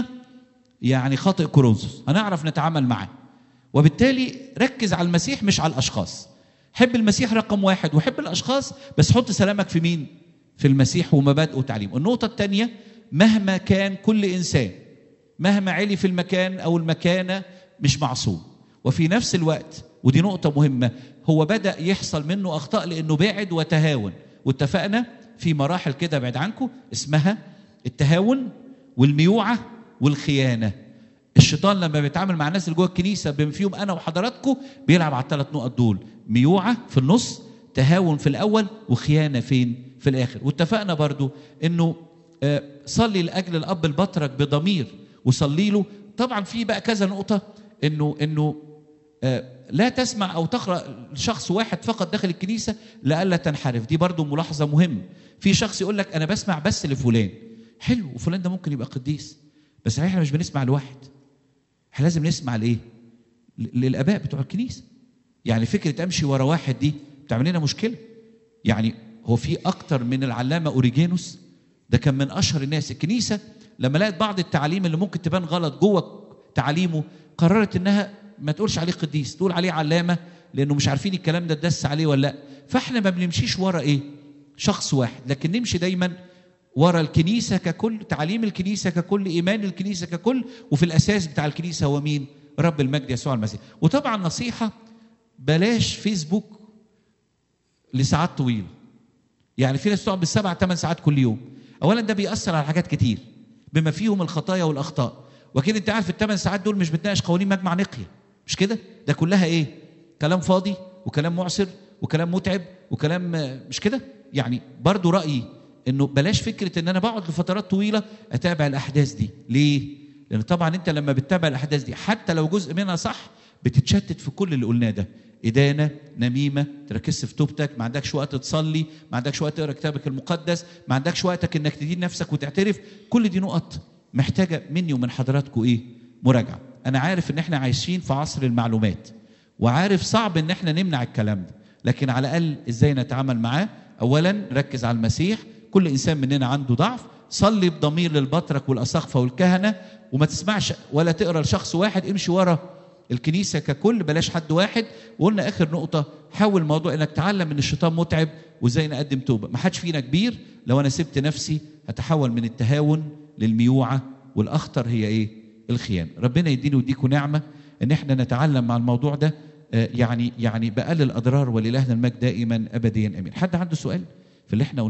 يعني خاطئ كورنثوس هنعرف نتعامل معاه وبالتالي ركز على المسيح مش على الاشخاص حب المسيح رقم واحد وحب الاشخاص بس حط سلامك في مين في المسيح ومبادئه وتعليمه النقطه الثانيه مهما كان كل انسان مهما علي في المكان او المكانه مش معصوم وفي نفس الوقت ودي نقطه مهمه هو بدا يحصل منه اخطاء لانه بعد وتهاون واتفقنا في مراحل كده بعد عنكم اسمها التهاون والميوعه والخيانه الشيطان لما بيتعامل مع الناس اللي جوه الكنيسه بما فيهم انا وحضراتكم بيلعب على الثلاث نقط دول ميوعه في النص تهاون في الاول وخيانه فين في الاخر واتفقنا برضو انه آه صلي لاجل الاب البطرك بضمير وصلي له طبعا في بقى كذا نقطه انه انه آه لا تسمع او تقرا لشخص واحد فقط داخل الكنيسه لئلا تنحرف دي برضو ملاحظه مهمه في شخص يقول لك انا بسمع بس لفلان حلو وفلان ده ممكن يبقى قديس بس احنا مش بنسمع لواحد احنا لازم نسمع لايه للاباء بتوع الكنيسه يعني فكره امشي ورا واحد دي بتعمل لنا مشكله يعني هو في اكتر من العلامه اوريجينوس ده كان من اشهر الناس الكنيسه لما لقت بعض التعاليم اللي ممكن تبان غلط جوه تعاليمه قررت انها ما تقولش عليه قديس تقول عليه علامه لانه مش عارفين الكلام ده اتدس عليه ولا لا فاحنا ما بنمشيش ورا ايه شخص واحد لكن نمشي دايما ورا الكنيسة ككل تعليم الكنيسة ككل إيمان الكنيسة ككل وفي الأساس بتاع الكنيسة هو مين رب المجد يسوع المسيح وطبعا نصيحة بلاش فيسبوك لساعات طويلة يعني في ناس بتقعد بالسبع ثمان ساعات كل يوم أولا ده بيأثر على حاجات كتير بما فيهم الخطايا والأخطاء وكده أنت عارف الثمان ساعات دول مش بتناقش قوانين مجمع نقية مش كده ده كلها إيه كلام فاضي وكلام معسر وكلام متعب وكلام مش كده يعني برضو رأيي انه بلاش فكره ان انا بقعد لفترات طويله اتابع الاحداث دي ليه لان طبعا انت لما بتتابع الاحداث دي حتى لو جزء منها صح بتتشتت في كل اللي قلناه ده إدانة نميمة تركز في توبتك ما عندكش وقت تصلي ما عندكش وقت تقرا كتابك المقدس ما عندكش وقتك انك تدين نفسك وتعترف كل دي نقط محتاجة مني ومن حضراتكم ايه مراجعة انا عارف ان احنا عايشين في عصر المعلومات وعارف صعب ان احنا نمنع الكلام ده لكن على الاقل ازاي نتعامل معاه اولا ركز على المسيح كل انسان مننا عنده ضعف صلي بضمير للبطرك والاساقفه والكهنه وما تسمعش ولا تقرا لشخص واحد امشي ورا الكنيسه ككل بلاش حد واحد وقلنا اخر نقطه حاول الموضوع انك تعلم ان الشيطان متعب وازاي نقدم توبه ما حدش فينا كبير لو انا سبت نفسي هتحول من التهاون للميوعه والاخطر هي ايه الخيانه ربنا يديني ويديكم نعمه ان احنا نتعلم مع الموضوع ده يعني يعني باقل الاضرار ولالهنا المجد دائما ابديا امين حد عنده سؤال في اللي احنا قلناه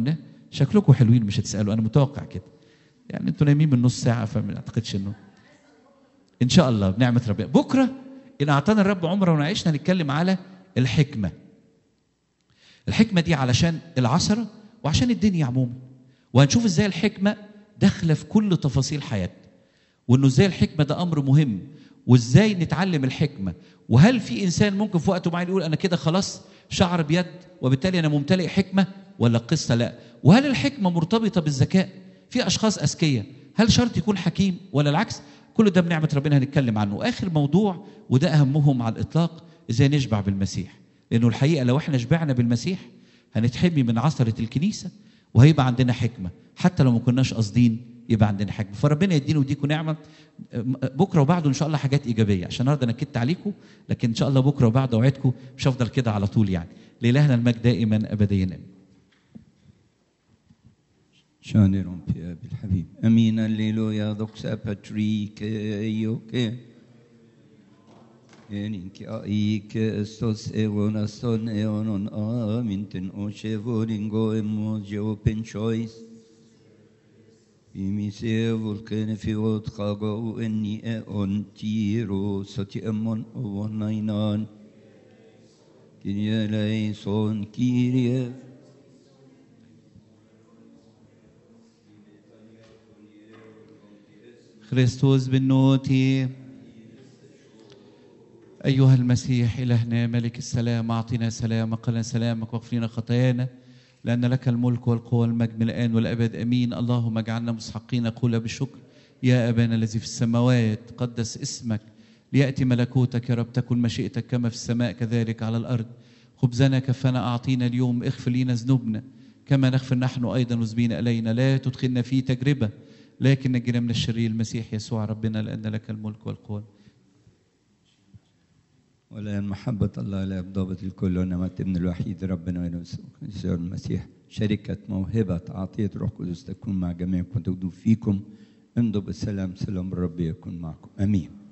شكلكم حلوين مش هتسالوا انا متوقع كده يعني انتوا نايمين من نص ساعه فما اعتقدش انه ان شاء الله بنعمه ربنا بكره ان اعطانا الرب عمره ونعيشنا نتكلم على الحكمه الحكمه دي علشان العصره وعشان الدنيا عموما وهنشوف ازاي الحكمه داخله في كل تفاصيل حياتنا وانه ازاي الحكمه ده امر مهم وازاي نتعلم الحكمه وهل في انسان ممكن في وقت معين يقول انا كده خلاص شعر بيد وبالتالي انا ممتلئ حكمه ولا القصه لا وهل الحكمه مرتبطه بالذكاء في اشخاص اذكياء هل شرط يكون حكيم ولا العكس كل ده بنعمه ربنا هنتكلم عنه واخر موضوع وده اهمهم على الاطلاق ازاي نشبع بالمسيح لانه الحقيقه لو احنا شبعنا بالمسيح هنتحمي من عثره الكنيسه وهيبقى عندنا حكمه حتى لو ما كناش قاصدين يبقى عندنا حكمه فربنا يدينا ويديكم نعمه بكره وبعده ان شاء الله حاجات ايجابيه عشان النهارده نكدت عليكم لكن ان شاء الله بكره وبعده اوعدكم مش هفضل كده على طول يعني لالهنا المجد دائما ابديا امين شانرون في أبي الحبيب أمين الليلويا دوكسا باتريك يوكي Eninki aike estos eon aston eonon aminten o chevoringo emo geopen choice Bimi se volken fiot chago enni eon tiro soti emon o nainan Kyrie eleison Kyrie خريستوس بالنوتي أيها المسيح إلهنا ملك السلام أعطنا سلامك قلنا سلامك واغفر لنا خطايانا لأن لك الملك والقوة والمجد من الآن والأبد أمين اللهم اجعلنا مستحقين نقول بالشكر يا أبانا الذي في السماوات قدس اسمك ليأتي ملكوتك يا رب تكن مشيئتك كما في السماء كذلك على الأرض خبزنا كفنا أعطينا اليوم اغفر لنا ذنوبنا كما نغفر نحن أيضا مذنبين إلينا لا تدخلنا في تجربة لكن نجنا من الشرير المسيح يسوع ربنا لأن لك الملك والقوة ولا محبة الله لا ضابط الكل ونعمة ابن الوحيد ربنا يسوع المسيح شركة موهبة عطية روح قدس تكون مع جميعكم وتبدو فيكم امضوا بالسلام سلام الرب يكون معكم امين